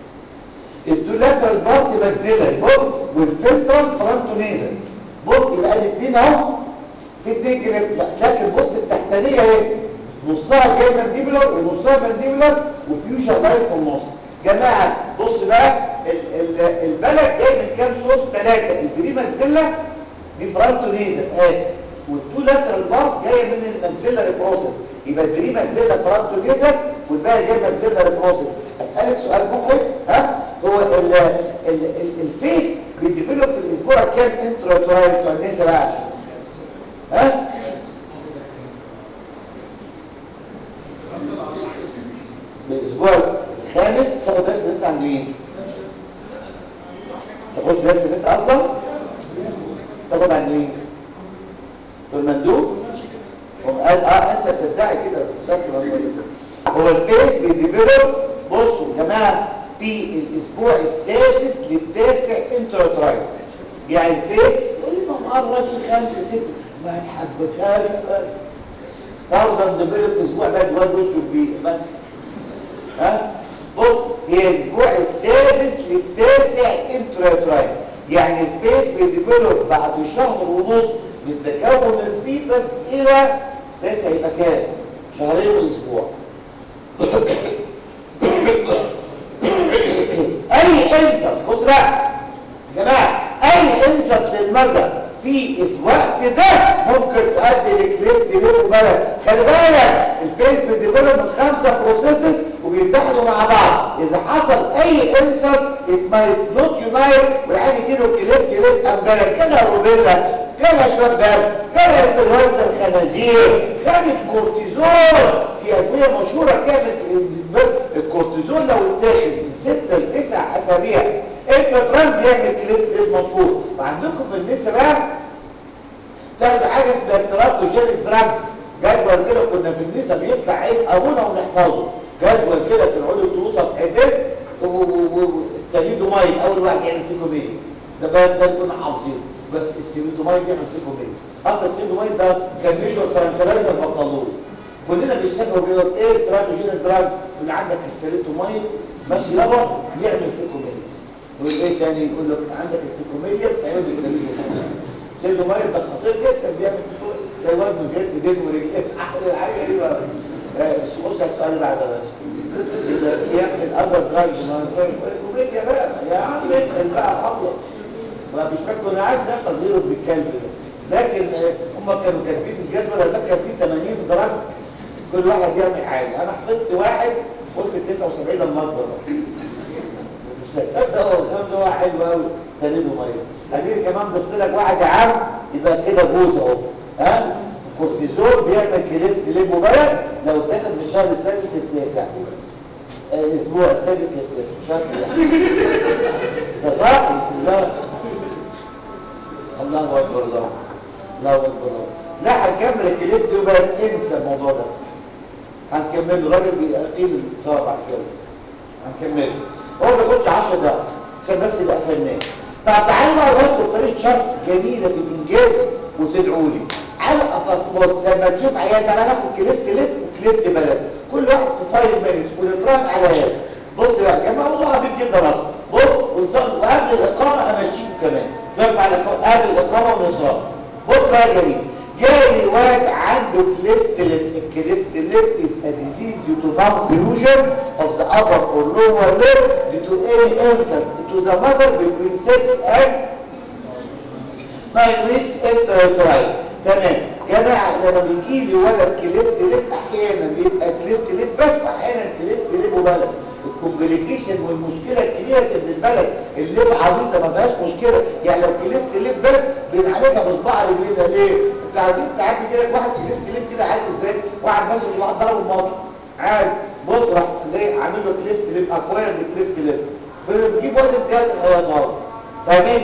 الدولاترال بارت ماكسيلاري بص والفلترال فرانتونيزل بص يبقى الاثنين اهو في اثنين كده لكن بص التحتانيه اهي نصها جاي مانديبولار ونصها مانديبولار وفيوجن لاين في النص جماعه بص بقى ال ال البلد جاي من كام صوت ثلاثه البري ماكسيلا دي فرانتونيزل اهي والتو لاترال بارت جايه من الماكسيلاري بروسيس يبقى البري ماكسيلا فرانتونيزل والباقي جاي ماكسيلاري بروسيس اسالك سؤال محرج ها هو ال ال ال الفيس بيديفلوب في الاسبوع كام انتروترايل بتوع النساء بقى ها الاسبوع الخامس تاخد درس لسه عند مين تاخد درس لسه اصلا تاخد عند مين والمندوب هم قال اه انت تصدقي كده هو الفيس بيديفلوب بصوا يا جماعه في الاسبوع السادس للتاسع انتروترايل يعني الفيس يقول لي ما الراجل خمسه سته ما تحبكهاش 1000 ديفلوب اسبوع بعد واد وش بيه بس ها بص هي الاسبوع السادس للتاسع انتراتراين يعني الفيس بيديفلوب بعد شهر ونص من تكون الفيتس الى تاسع يبقى كام شهرين واسبوع اي انسان بص بقى يا جماعه اي انسان للمذهب في الوقت ده ممكن تؤدي لكليب ديليب وبلد خلي بالك الفيس بيديفلوب من خمسه بروسيسز وبيتحدوا مع بعض اذا حصل اي انسان it might not unite والعين يجيله كليب كليب امبارح كده روبيلا كده شويه برد كده انفلونزا الخنازير خدت كورتيزون في ادويه مشهوره كانت بس الكورتيزون لو اتاخد من 6 ل 9 اسابيع البرنامج بيعمل كليب كليب مشهور وعندكم في النساء بقى تاخدوا حاجه اسمها تراتوجينيك دراجز جدول كده كنا في النساء بيطلع عين ابونا ونحفظه جدول كده تقعدوا توصل حدد واستريدوا ميه اول واحد يعمل فيكم ايه ده بقى ده كنا حافظينه بس السيميتومايد بيعمل فيكم ايه اصلا السيميتومايد ده كان ميجور ترانكلايزر بطلوه كلنا بنشتغل بيقول ايه التراتوجين دراج اللي عندك السيميتومايد ماشي يابا يعمل فيكم ايه يقول ايه تاني يقول لك عندك الفيكوميه بتعمل بالسيميتومايد السيميتومايد ده خطير جدا بيعمل زي وزن جلد ايدين ورجلين احلى حاجه دي بقى بص على السؤال بعد بس يعمل اذر دراج ما الفيكوميه بقى يا عم انت بقى خلص فبيفكروا انا عايز نبقى زيرو بالكلب ده لكن هم كانوا كاتبين الجدول اللي كان فيه 80 درجه كل واحد يعمل حاجه انا حفظت واحد قلت 79 لما اكبر مش هتصدق هو الكلام ده هو حلو قوي تاني ميه ادي كمان ضفت لك واحد يا عم يبقى كده جوز اهو ها الكورتيزون بيعمل كليب كليب مبالغ لو اتاخد من الشهر السادس للتاسع الاسبوع السادس للتاسع ده صح لا الله اكبر الله الله اكبر الله لا هنكمل الكليب دي وبقى انسى الموضوع ده هنكمله راجل بيقيم الصلاه بعد كده بس هنكمله هو ما بياخدش 10 دقائق عشان بس يبقى فنان طب تعالوا بقى ناخد طريقه شرح جميله في الانجاز وتدعوا لي على بص لما تشوف عيال ده هناخد كليفت ليب وكليفت بلد كل واحد في 5 مينتس ونتراك على هذا بص بقى يا جماعه موضوع عجيب جدا اصلا بص ونصلي وقبل الاقامه همشيكم كمان شوف على قبل الاقامه ونصلي بص بقى يا جميل جاي واد عنده كليفت ليب الكليفت ليب is a disease due to non-fusion of the upper or lower lip due to any insult to the mother between 6 and 9 weeks intrauterinary تمام جماعة لما بيجي لي ولد كليفت ليب احيانا بيبقى كليفت ليب بس واحيانا كليفت ليب وبلد الكومبليكيشن والمشكله الكبيره بالنسبه لك الليب عبيطه ما فيهاش مشكله يعني لو كلفت ليب بس بنعالجها بصباع رجلنا ليه؟ انت عارفين تعدي كده واحد كلفت ليب كده عادي ازاي؟ واحد ماشي واحد ضربه بمطر عادي بص راح جاي عامل له كلفت ليب اكواير كلفت ليب بنجيب واد امتياز الحيوانات فاهمين؟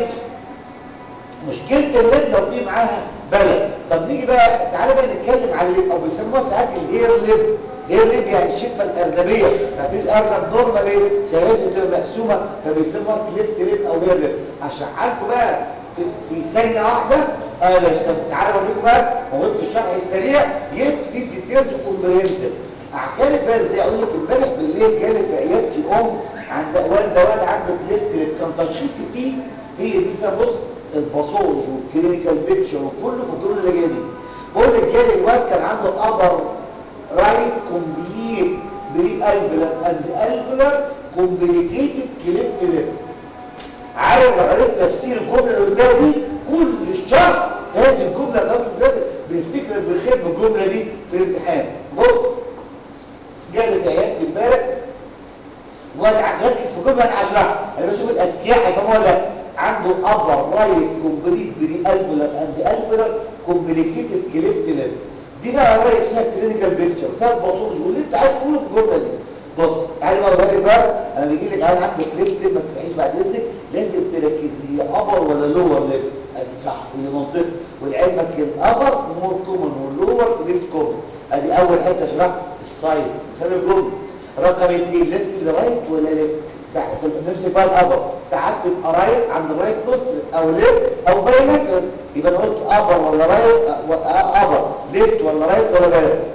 مشكله الليب لو في معاها بلد طب نيجي بقى تعالى بقى نتكلم على الليب او بيسموها ساعات الهير ليب هير ليب يعني الشفه الارنبيه ففي الارنب نورمال ايه شهادته بتبقى مقسومه فبيسموها كليفت ليب او هير ليب اشرحها بقى في, في ثانيه واحده اه بس طب تعالى اوريكم بقى موضوع الشرح السريع يد في ديتيلز كومبريهنسيف احكي لك بقى ازاي اقول لك امبارح بالليل جالي في عيادتي ام عند والده والد عنده كليفت ليب كان تشخيصي فيه هي دي فيها بص الباثولوجي والكلينيكال بيكتشر وكله في الدور اللي جاي دي بقول لك جالي الواد كان عنده ابر رايت كومبليت بري الفلر اند الفلر كومبليكيتد كليفت ليب عارف لو عرفت تفسير الجمله اللي قدامي دي كل الشهر هذه الجمله ده لازم بنفتكر بخير بالجمله دي في الامتحان بص جالي في عيادتي امبارح وانا ركز في جمله انا هشرحها انا بشوف الاذكياء هيفهموا ولا لا عنده ابر رايت كومبليت بري الفلر اند الفلر كومبليكيتد كليفت ليب دي بقى رأي اسمها كلينيكال بيكتشر فيها الباصولوجي واللي انت عايز تقوله في الجمله دي بص تعالى بقى اقولها لك بقى انا بيجي لك عيان عنده كليفت ما تفتحيش بعد اذنك لازم تركزي هي ابر ولا لور ليب ادي صح ودي منطقه ولعلمك الابر مور كومن واللور ليس كومن ادي اول حته اشرحها السايد خلي الجمله رقم اثنين لازم رايت ولا ليفت ساعات نمسك بقى الابر ساعات تبقى رايت عند الرايت نوستر او ليفت او بايلاترال يبقى انا قلت ابر ولا رايت ابر ليفت ولا رايت ولا بايلاترال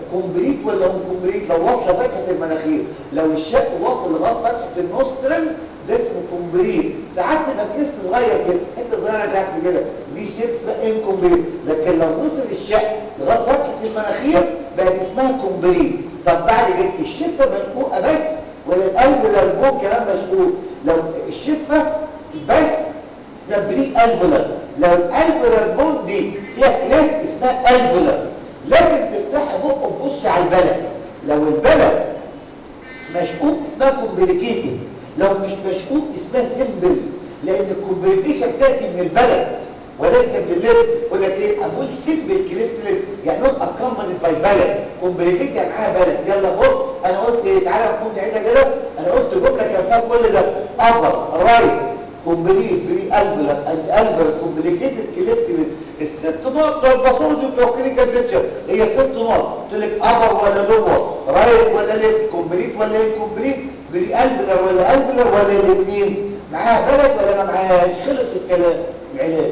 كومبليت ولا انكومبليت لو واصله فتحه المناخير لو الشق واصل لغايه فتحه النوسترل ده اسمه كومبليت ساعات تبقى كريست صغير كده حته صغيره تحت كده دي شيب اسمها انكومبليت لكن لو وصل الشق لغايه فتحه المناخير بقت اسمها كومبليت طب بعد كده الشفه مشقوقه بس ولا القلب ولا البوم كمان مشقوق لو الشفه بس اسمها بري الفولر لو الالفولر بون دي فيها كليف اسمها الفولر لازم تفتحي بقك وتبص على البلد لو البلد مشقوق اسمها كومبليكيتد لو مش مشقوق اسمها سيمبل لان الكومبليكيشن تاتي من البلد وليس من الليفت يقول لك ايه اقول سيمبل كليفت ليفت يعني نوت اكمبانيد باي بلد كومبليكيتد يعني معاها بلد يلا بص انا قلت ايه تعالى نقوم نعيدها كده انا قلت جمله كان فيها كل ده ابر رايت كومبليت بري الفلر اند الفلر كومبليكيتد كليفت الست نقط بتوع الباثولوجي بتوع كلينيكال بيكتشر هي ست نقط قلت لك ابر ولا لور رايت ولا ليفت كومبليت ولا انكومبليت بري الفلر ولا الفلر ولا الاثنين معاها بلد ولا ما معاهاش خلص الكلام العلاج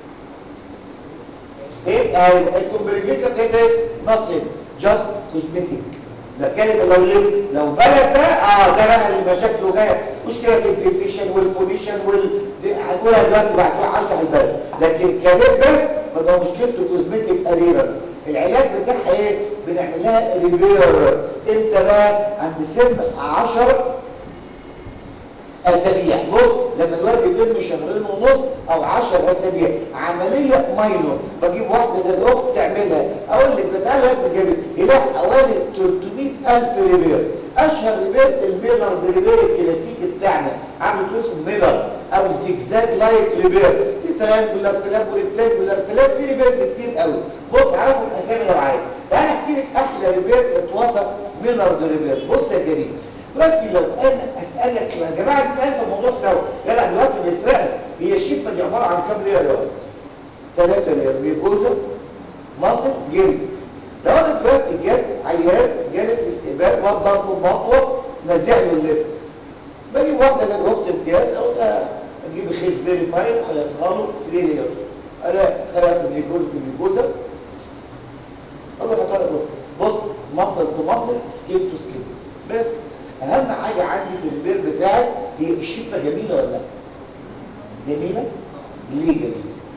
ايه الكومبليكيشن ده ايه نصب جاست كوزمتيك ده كلمه لو ليه لو بلد ده اه ده بقى اللي مشاكله جايه مشكله في الديفيشن والفونيشن وال هنقولها دلوقتي بعد شويه هشرح البلد لكن كلام بس بقى مشكلته كوزمتيك اريرنس العلاج بتاعها ايه بنعمل لها ريبير امتى بقى عند سن 10 اسابيع بص لما الواد يتم شهرين ونص او 10 اسابيع عمليه ماينور بجيب واحده زي الاخت تعملها اقول لك بتاع الواد بجيب يلاقي حوالي 300000 ريبير اشهر ريبير الميلر ريبير الكلاسيكي بتاعنا عامل اسمه ميلر او زيجزاج لايك ريبير في ترانجولار فلاب وريكتانجولار فلاب في ريبيرز كتير قوي بص عارفوا الاسامي لو عايز تعالى احكي لك احلى ريبير اتوصف ميلر ريبير بص يا جميل دلوقتي لو انا اسالك سؤال يا جماعه نتكلم في الموضوع سوا يلا دلوقتي بيسرقنا هي الشفه دي عباره عن كام لير يا ولد ثلاثه لير ميكوزا مصل جلد لو انا دلوقتي جت عيان جالي في الاستقبال واد ضربه بمطوه نزع له الليفت باجي واحده من اخت امتياز اقول لها اجيب خيط فيري فاين خلقها له 3 لير انا خلقت الميكوزا بالميكوزا اقول له هتعرف بص مصل تو مصل سكين تو سكين بس اهم حاجة عندي في البير بتاعي هي الشفة جميلة ولا لا جميلة ليه جميلة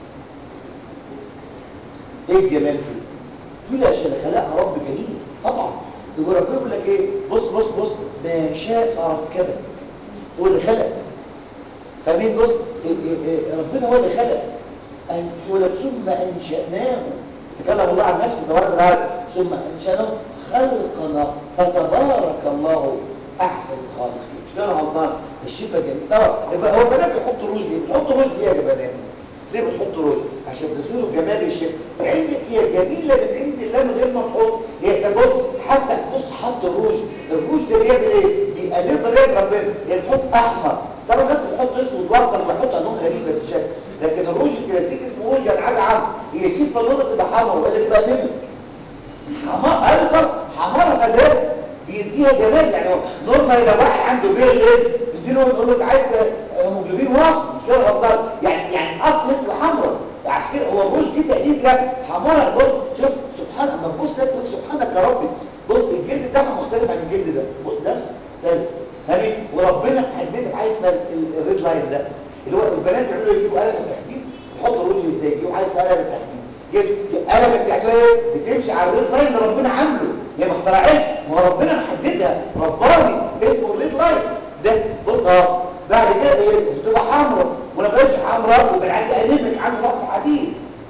ايه الجمال فيه تقول لي عشان خلقها رب جميل طبعا يقول ربنا يقول لك ايه بص بص بص ما شاء ركبك هو اللي خلق فمين بص إيه إيه إيه ربنا هو اللي خلق أنشولك ثم أنشأناه تكلم الله عن نفسه تبارك وتعالى ثم أنشأناه خلقنا فتبارك الله احسن الخالقين مش انا غلطان الشفا جميل طبعا يبقى هو بنات بيحطوا روج ليه بتحطوا روج ليه يا بنات ليه بتحطوا روج عشان تظهروا جمال الشفا علمك هي جميله من عند الله من غير ما تحط هي تبص حتى تبص حط الروج الروج ده بيعمل ايه بيقلب رجل ربنا يعني تحط احمر طبعا الناس بتحط اسود واخضر بيحط الوان غريبه الشكل لكن الروج الكلاسيكي اسمه روج العاده عام هي شفا لونها تبقى حمرا ولا تبقى نمر حمار ايضا حمارة فدات بيديها جمال يعني نورمال لو واحد عنده بير ليبس يديله يقول له عايز هيموجلوبين واحد مش كده غلطان يعني يعني اصل تبقى حمراء عشان كده هو الروج دي تقليد لا حمارة بص شوف سبحان اما تبص لك تقول سبحانك يا ربي بص الجلد بتاعها مختلف عن الجلد ده بص ده تاني تاني وربنا حدد عايز اسمها الريد لاين ده اللي هو البنات بيعملوا يجيبوا قلم التحديد يحطوا الروج ازاي يجيبوا عايز قلم التحديد قلم التحديد بتمشي على الريد لاين اللي ربنا عامله هي ما اخترعتش ما هو ربنا محددها رباني اسمه الريد لاين ده بص اهو بعد كده ايه بتبقى حمراء ولا بقتش حمراء يبقى عندي انيمك عنده نقص حديد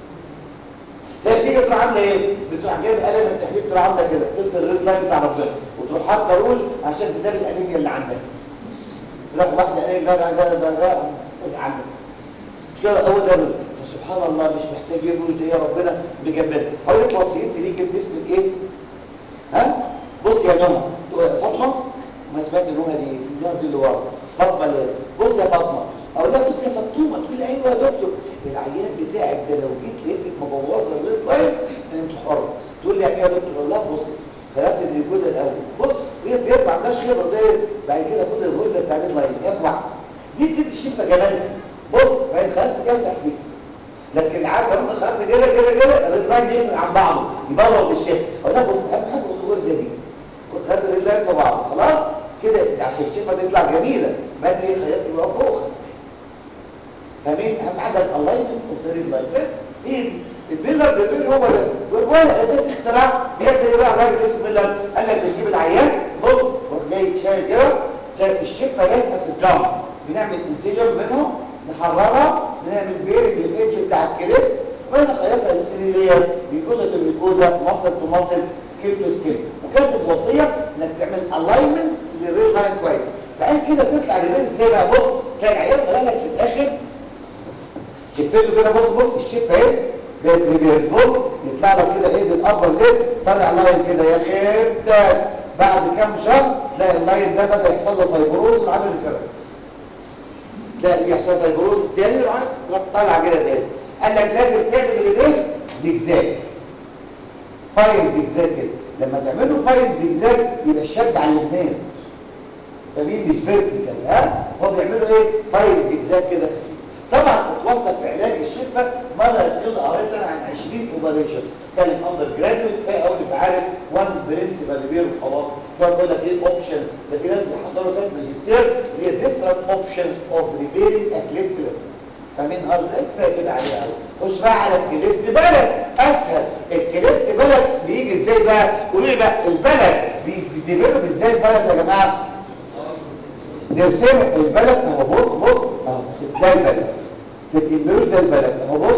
فبتيجي تروح عامله ايه بتروح جايب قلم التحديد تروح عامله كده تفصل الريد لاين بتاع ربنا وتروح حاطه روج عشان تداري الانيميا اللي عندك تروح واحده انيميا ده ده ده ده عندك مش كده هو ده فسبحان الله مش محتاج يروج ده يا ربنا بجمال هقول لك وصيتي ليك باسم ايه ها بص يا نهى فاطمه ما سمعت نهى دي نهى دي اللي ورا فاطمه اللي بص يا فاطمه اقول لها بص يا فاطمه تقول ايوه يا دكتور العيان بتاعك ده لو جيت لقيتك مبوظه الريد لاين انت حر تقول لي يعني ايه يا دكتور اقول لها بص خلقت من الجزء الاول بص هي ديت ما عندهاش خبره ده بعد كده كل الغرزه بتاع الريد لاين ارجع دي بتدي الشفه جمالها بص فانت خدت كده تحديد لكن عارف لو انت خدت كده كده كده الريد لاين يفرق عن بعضه يبوظ الشفه اقول لها بص اهم حاجه لا في بعض خلاص كده عشان الشفه تطلع جميله ما دي خيط يبقى فوق فاهمين اهم حاجه الالاينمنت اوف ذا ريد لاين بس هي دي البيلر ده بيل هو ده ولا ده في اختراع بيعمل ايه بقى الراجل اسمه بيلر قال لك بنجيب العيان بص وراح جاي شايل كده كانت الشفه لازقه في الجنب بنعمل انسيجن منهم نحررها بنعمل بيرنج للايدج بتاع الكليب وين خيطها السريريه بيكون الميكوزا مصل تو مصل سكيل تو سكيل وكانت الوصيه انك تعمل الاينمنت للريل لاين كويس بعد كده تطلع للريل ازاي بقى بص تلاقي العيان طلع لك في الاخر شفته كده بص بص الشفه اهي بص يطلع لك كده ايه الابر ليد طالع لاين كده يا خير بعد كام شهر تلاقي اللاين ده بدا يحصل له فايبروز وعامل الكركس تلاقي بيحصل فايبروز تاني وراح طالع كده تاني قال لك لازم تعمل الايه زجزاج فايل زجزاج كده لما تعملوا فايل زجزاج يبقى الشد على الاثنين فمين مش فيرتيكال ها هو بيعملوا ايه فايل زجزاج كده خفيف طبعا اتوصف في علاج الشفه مره يقول قريت انا عن 20 اوبريشن كان اندر جراديويت في اول انت عارف وان برنسبل بير وخلاص شويه يقول لك ايه اوبشن ده في ناس بيحضروا ساعه ماجستير اللي هي ديفرنت اوبشنز اوف ريبيرنج اكليفت فمين ارض كفايه كده عليها قوي خش بقى على الكليفت بلد اسهل الكليفت بلد بيجي ازاي بقى قولوا لي بقى البلد بيديفلوب ازاي البلد يا جماعه نرسم البلد اهو بص بص اهو ده البلد تكملوا ده البلد اهو بص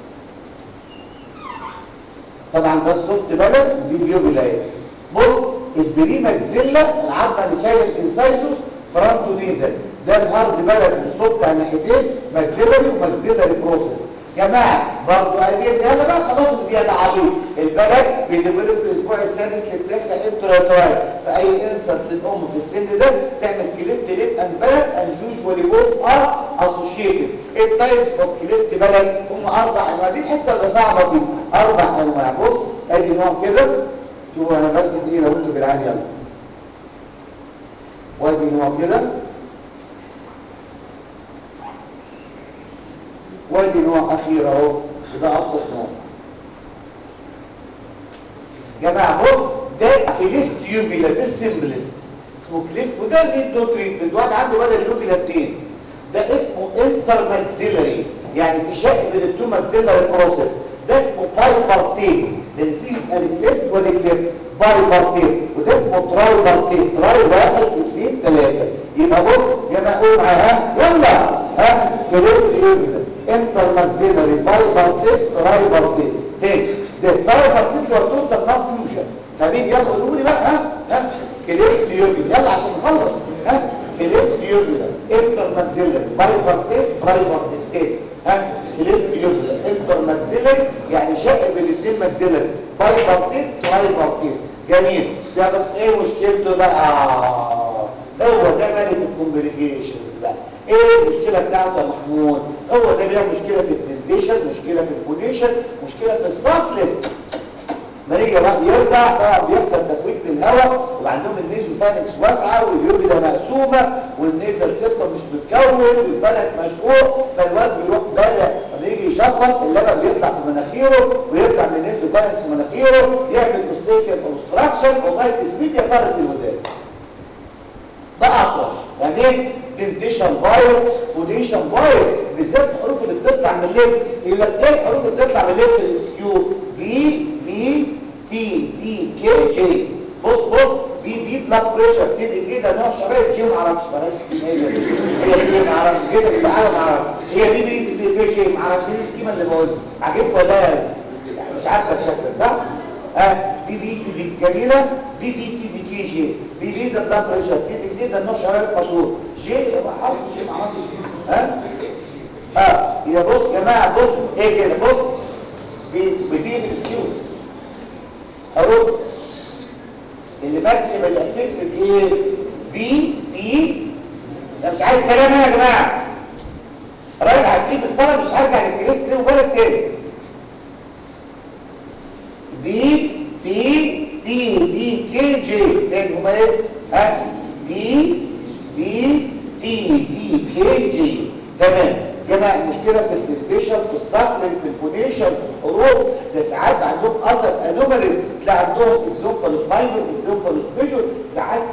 طبعا ده السوفت بلد دي فيو ولايه بص البريمة جزلة العظمة اللي شايله الانسايسوس فرانتو نيزل ده الهارد بلد من السوفت على ناحيتين ماكسيلري وماكسيلري بروسيس جماعة برضو قايلين يلا بقى خلاص دي تعبير البلد بيديفلوب في الاسبوع السادس للتاسع انتراتوال فاي انسان للام في السن ده تعمل كليفت ليب ان بلد ان يوجوالي بوث ار اسوشيتد التايبس اوف كليفت بلد هم اربع انواع دي الحته اللي صعبه دي اربع انواع بص ادي نوع كده شوفوا انا برسم ايه لو انتوا جدعان يلا وادي نوع كده وادي نوع اخير اهو ده ابسط نوع جماعه بص ده كليفت يوفيلا ده السمبلست اسمه كليفت وده اللي نو تريتمنت واحد عنده بدل يوفيلا اثنين ده اسمه انتر ماكسيلري يعني تشق بين التو ماكسيلري بروسيس ده اسمه باي بارتيت لان فيه يبقى الكليفت والكليفت باي بارتيت وده اسمه تراي بارتيت تراي واحد اثنين ثلاثه يبقى بص يا ما اقول معاها يلا ها كليفت يوفيلا انتر ماكسيلري باي بارتيت تراي بارتيت تاني ده تراي بارتيت هو توتال نون فيوجن فمين يلا قولوا لي بقى ها ها كليفت يوفيلا يلا عشان نخلص ها كليفت يوفيلا انتر ماكسيلري باي بارتيت تراي بارتيت ها كليفت يوفيلا انتر ماكسيلري يعني شق بين الاثنين ماكسيلري باي بارتيت تراي بارتيت جميل ده بس ايه مشكلته بقى هو ده ملك الكومبليكيشنز بقى ايه المشكله بتاعته يا محمود هو ده بيعمل مشكله في الدنتيشن مشكله في الفونيشن مشكله في الساكلت ما يجي واحد يرجع طبعا بيحصل تفويت للهواء وعندهم النيزوفانكس واسعه واليوبيلا مقسومه والنيزل سيستم مش متكون والبلد مشقوق فالواد بيروح بلد لما يجي يشفط اللبن بيطلع في مناخيره ويرجع من النيزوفانكس في مناخيره يعمل اوستيكال اوبستراكشن وغايه سبيد يفرط الودان بقى اطرش يعني ايه دنتيشن فايروس فوديشن فايروس بالذات الحروف اللي بتطلع من الليف يبقى ايه الحروف اللي بتطلع من الليف في الاس كيو بي بي تي دي كي جي بص بص بي بي بلاد بريشر تدي كده نوع شرايط جي ما اعرفش بلاش كده هي دي ما اعرفش كده اللي معايا ما اعرفش هي بي بي دي كي جي ما اعرفش ايه السكيما اللي بقولها عجبك ولا مش عارفه الشكل صح؟ ها بي بي تي دي جميله بي بي تي دي كي جي بي بي ده بلاد بريشر تي دي كده نوع شرايط مشهور جي يبقى حرف جي ما اعرفش ها اه يا بص يا جماعه بص ايه كده بص بيدي في السكيو اهو اللي ماكسيمال افكتيف ايه بي بي ده مش عايز كلام هنا يا جماعه راجع هتجيب الصلاه مش هرجع للكليب تاني وبالك تاني بي بي تي دي كي جي تاني هما ايه ها بي بي تي دي كي جي تمام جماعة المشكلة في الدنتيشن في الصقل في الفونيشن في الحروف ده ساعات عندهم اثر انوماليز تلاقي عندهم اكزومبالوس ماينور اكزومبالوس ميجور ساعات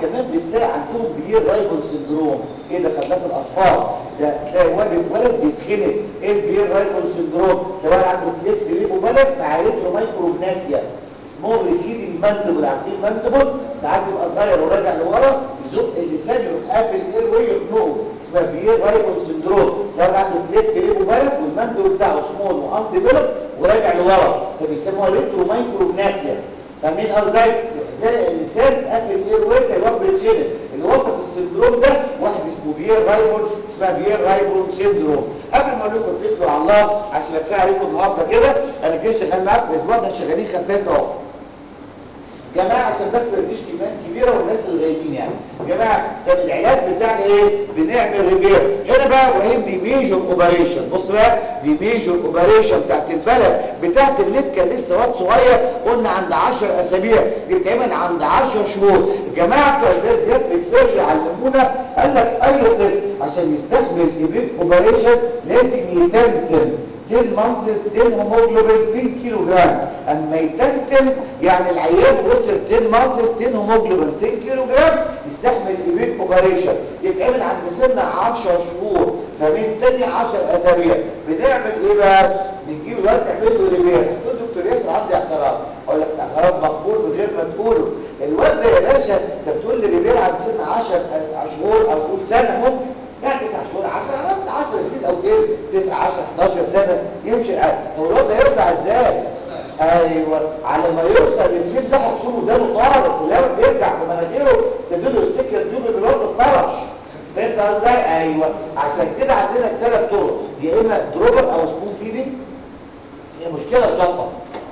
كمان بتلاقي عندهم بيير رايبل سندروم ايه ده خلاف الاطفال ده تلاقي ولد ولد بيتخنق ايه البيير رايبل سندروم تلاقي عنده كليف ريبو ولد مع ريترو مايكروبناسيا سمول ريسيدنج ماندبل عارفين ماندبل ساعات يبقى صغير وراجع لورا يزق اللسان يروح قافل الاير واي يخنقه اسمها بيير رايبل سندروم تلاقي عنده كليف ريبو ولد والماندبل بتاعه سمول وان ديفلوب وراجع لورا فبيسموها ريترو مايكروبناسيا فاهمين قصدي زي اللسان قافل الاير واي الواد بيتخنق اللي وصف السندروم ده واحد اسمه بيير رايبل اسمها بيير رايبل سيندروم قبل ما اقول لكم اتكلوا على الله عشان ادفع عليكم النهارده كده انا كده شغال معاكم الاسبوع ده شغالين خفاف اهو جماعه عشان بس ما تديش كميات كبيره والناس الغايبين يعني جماعه طب العلاج بتاعنا ايه بنعمل ريبير هنا بقى ابراهيم دي ميجور اوبريشن بص بقى دي ميجور اوبريشن بتاعت البلد بتاعت الليب كان لسه واد صغير قلنا عند 10 اسابيع دي بتتعمل عند 10 شهور الجماعه بتوع البيرجياتريك سيرجي علمونا قال لك اي طفل عشان يستحمل البيب اوبريشن لازم يتنتن 10 مانسز 10 هيموجلوبين 10 كيلو جرام اما يتنتن يعني العيان وصل 10 مانسز 10 هيموجلوبين 10 كيلو جرام يستحمل ايفيك اوبريشن يتعمل عند سن 10 شهور فمن تاني 10 اسابيع بنعمل ايه بقى بنجيب الواد تعمل له ريبير تقول دكتور ياسر عندي اعتراض اقول لك الاعتراض مقبول من غير ما تقوله الواد ده يا باشا انت بتقول لي ريبير عند سن 10 شهور او قول سنه ممكن يعني 9 شهور 10 انا 10 يزيد او ايه 9 10 11 سنه يمشي العقل هو الواد ده يرضع ازاي ايوه على ما يوصل للسن ده هتشوفه ده طارق ولما بيرجع في مناخيره سيب له ستيكر تيوب الواد اتطرش فهمت قصدي ايوه عشان كده عندنا ثلاث طرق يا اما دروبر او سبون فيدنج هي مشكله شطه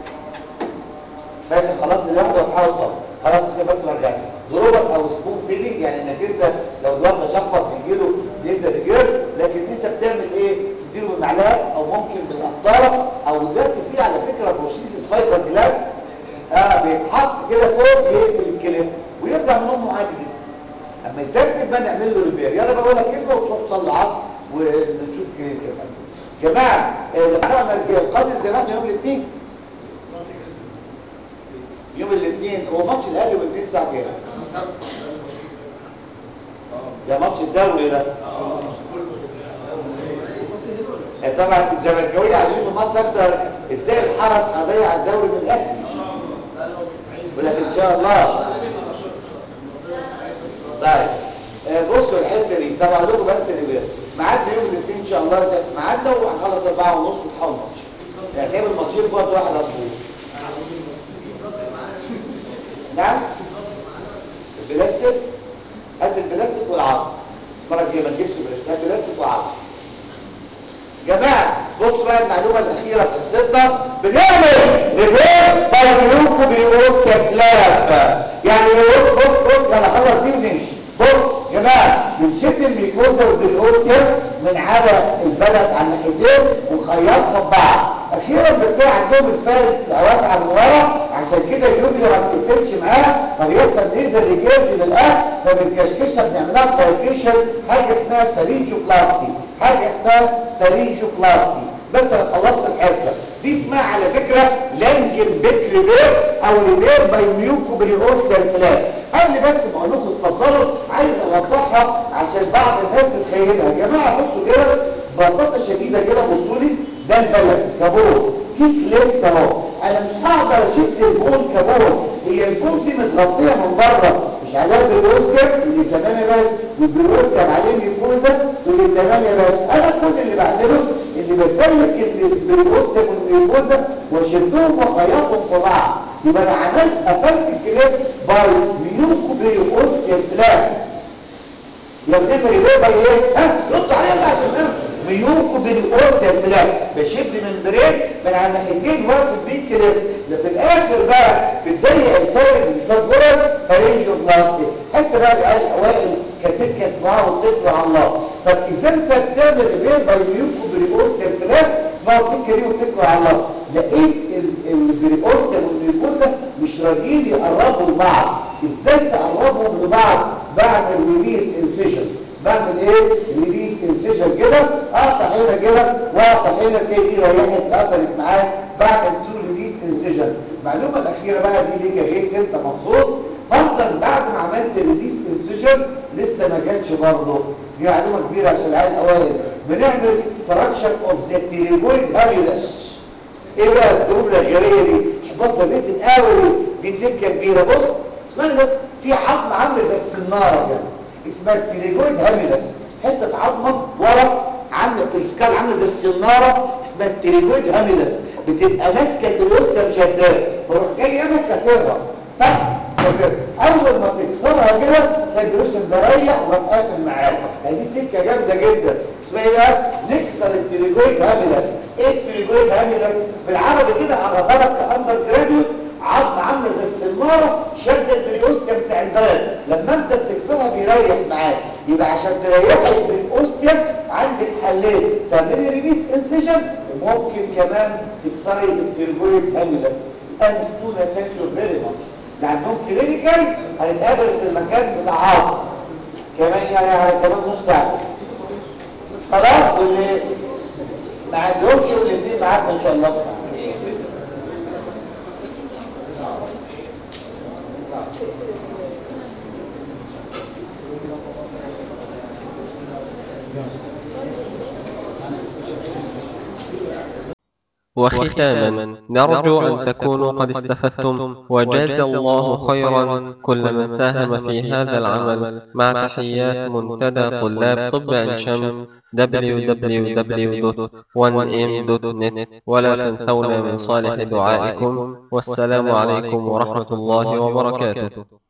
ماشي خلاص لوحده وحاول خلاص عشان بس ما رجعش دروبر او سبون فيدنج يعني انك انت لو الواحد شفط بيجيله نزل جير لكن انت بتعمل ايه تديله بالمعلقه او ممكن بالقطاره او دلوقتي في على فكره بروسيسس فايبر جلاس اه بيتحط كده فوق يقفل الكلام ويرجع من امه عادي جدا اما يترتب بقى نعمل له ريبير يلا بقول لك كلمه وتروح تصلي العصر ونشوف كلام كمان جماعه القرن القادم زي ما احنا يوم الاثنين يوم الاثنين هو ماتش الاهلي يوم الاثنين الساعه كام؟ ده ماتش الدوري ده طبعا الزملكاويه عايزين الماتش اكتر ازاي الحرس هيضيع الدوري من الاهلي ولكن ان شاء الله طيب بصوا الحته دي طبعا لكم بس اللي ميعادنا يوم الاثنين ان شاء الله ميعادنا وهنخلص 4 ونص ونحاول ماتش يعني نعمل ماتشين في وقت واحد اصلا نعم البلاستيك هات البلاستيك والعظم المره الجايه ما تجيبش بلاستيك هات بلاستيك وعظم جماعه بصوا بقى المعلومه الاخيره في حصتنا بنعمل ريفير بايوكو بيوس كلاب يعني بص بص بص انا خلص دي ونمشي بص يا جماعه بنشد الميكوزا والبيوستر من على البلد على الناحيتين ونخيطها ببعض اخيرا بتلاقي عندهم الفارس واسعه من ورا عشان كده اليوبي لما بتقفلش معاه فبيحصل نيزل ريجيرج للاخر فبالكشكشه بنعملها فايكيشن حاجه اسمها فارينجوبلاستي حاجه اسمها فارينجوبلاستي بس انا خلصت الحصه دي اسمها على فكره لانجن بيك ريبير او ريبير باي ميوكو بريوستر فلات قبل بس ما اقول لكم اتفضلوا عايز اوضحها عشان بعض الناس تتخيلها يا جماعه بصوا كده ببساطه شديده كده بصوا لي ده البلد كابون في كليف اهو انا مش هقدر اشد البون كابون هي البون دي متغطيه من بره مش عليها بالوستر اللي تمام يا باشا والبروستر عليه ميكوزا واللي تمام يا باشا انا كل اللي بعمله اللي بسلك البروستر والميكوزا واشدهم واخيطهم في بعض يبقى انا عملت قفلت الكليب باي ميوكو بريوستر فلاش يا بنفر يبقى ايه ها رد عليا بقى عشان نفهم ميوكو بالأوزة فلاش بشد من بريد من على الناحيتين واقف بيه كده ده في الاخر بقى بتضيق الفرد اللي شويه غرز فرينجو بلاستيك حتى بقى العيال الاوائل كانت اسمها واتقوا على الله طب اذا انت بتعمل ريبير باي ميوكو بالأوزة فلاش اسمها واتقوا دي واتقوا على الله لقيت البريكوزا والميوكوزا مش راضيين يقربوا لبعض ازاي تقربهم لبعض بعمل ريليس انسيشن بعمل ايه ريليس انسيشن كده اقطع هنا كده واقطع هنا تاني ريحت قفلت معاه بعمل تو ريليس انسيشن المعلومه الاخيره بقى دي ليك غيس انت مخصوص فرضا بعد ما عملت ريليس انسجن لسه ما جاتش برضه دي معلومه كبيره عشان العيال الاوائل بنعمل فراكشن اوف ذا تيريبويد هابيلس ايه بقى الجمله الغيريه دي بص بيت القهوه دي دي تكه كبيره بص اسمعني بس في عظمه عامله زي السناره كده اسمها التيريجويد هاميلس حته عظمه ورا عامله في السكال عامله زي السناره اسمها التيريجويد هاميلس بتبقى ماسكه البلوسه مشداه بروح جاي انا كسرها طق كسرها اول ما تكسرها كده تلاقي البلوسه مريح وقافل معاك دي تكه جامده جدا اسمها ايه بقى نكسر التيريجويد هاميلس ايه التريجويد هاميلس بالعربي كده هعرفها لك كاندر جراديوت عظمه عامله زي السناره شد البريوستيوم بتاع البلد لما انت بتكسرها بيريح معاك يبقى عشان تريحي البريوستيوم عندك حلين تعملي ريليس انسيجن وممكن كمان تكسري التريجويد هاميلس ام ستونا ثانك يو فيري ماتش اللي عندهم كلينيكال هنتقابل في المكان بتاع عظم كمان يعني على كمان نص ساعه خلاص واللي ما عندهمش والاثنين معاكم ان شاء الله وختاما نرجو أن تكونوا قد استفدتم وجاز الله خيرا كل من ساهم في هذا العمل مع تحيات منتدى طلاب طب عين شمس www.1m.net ولا تنسونا من صالح دعائكم والسلام عليكم ورحمة الله وبركاته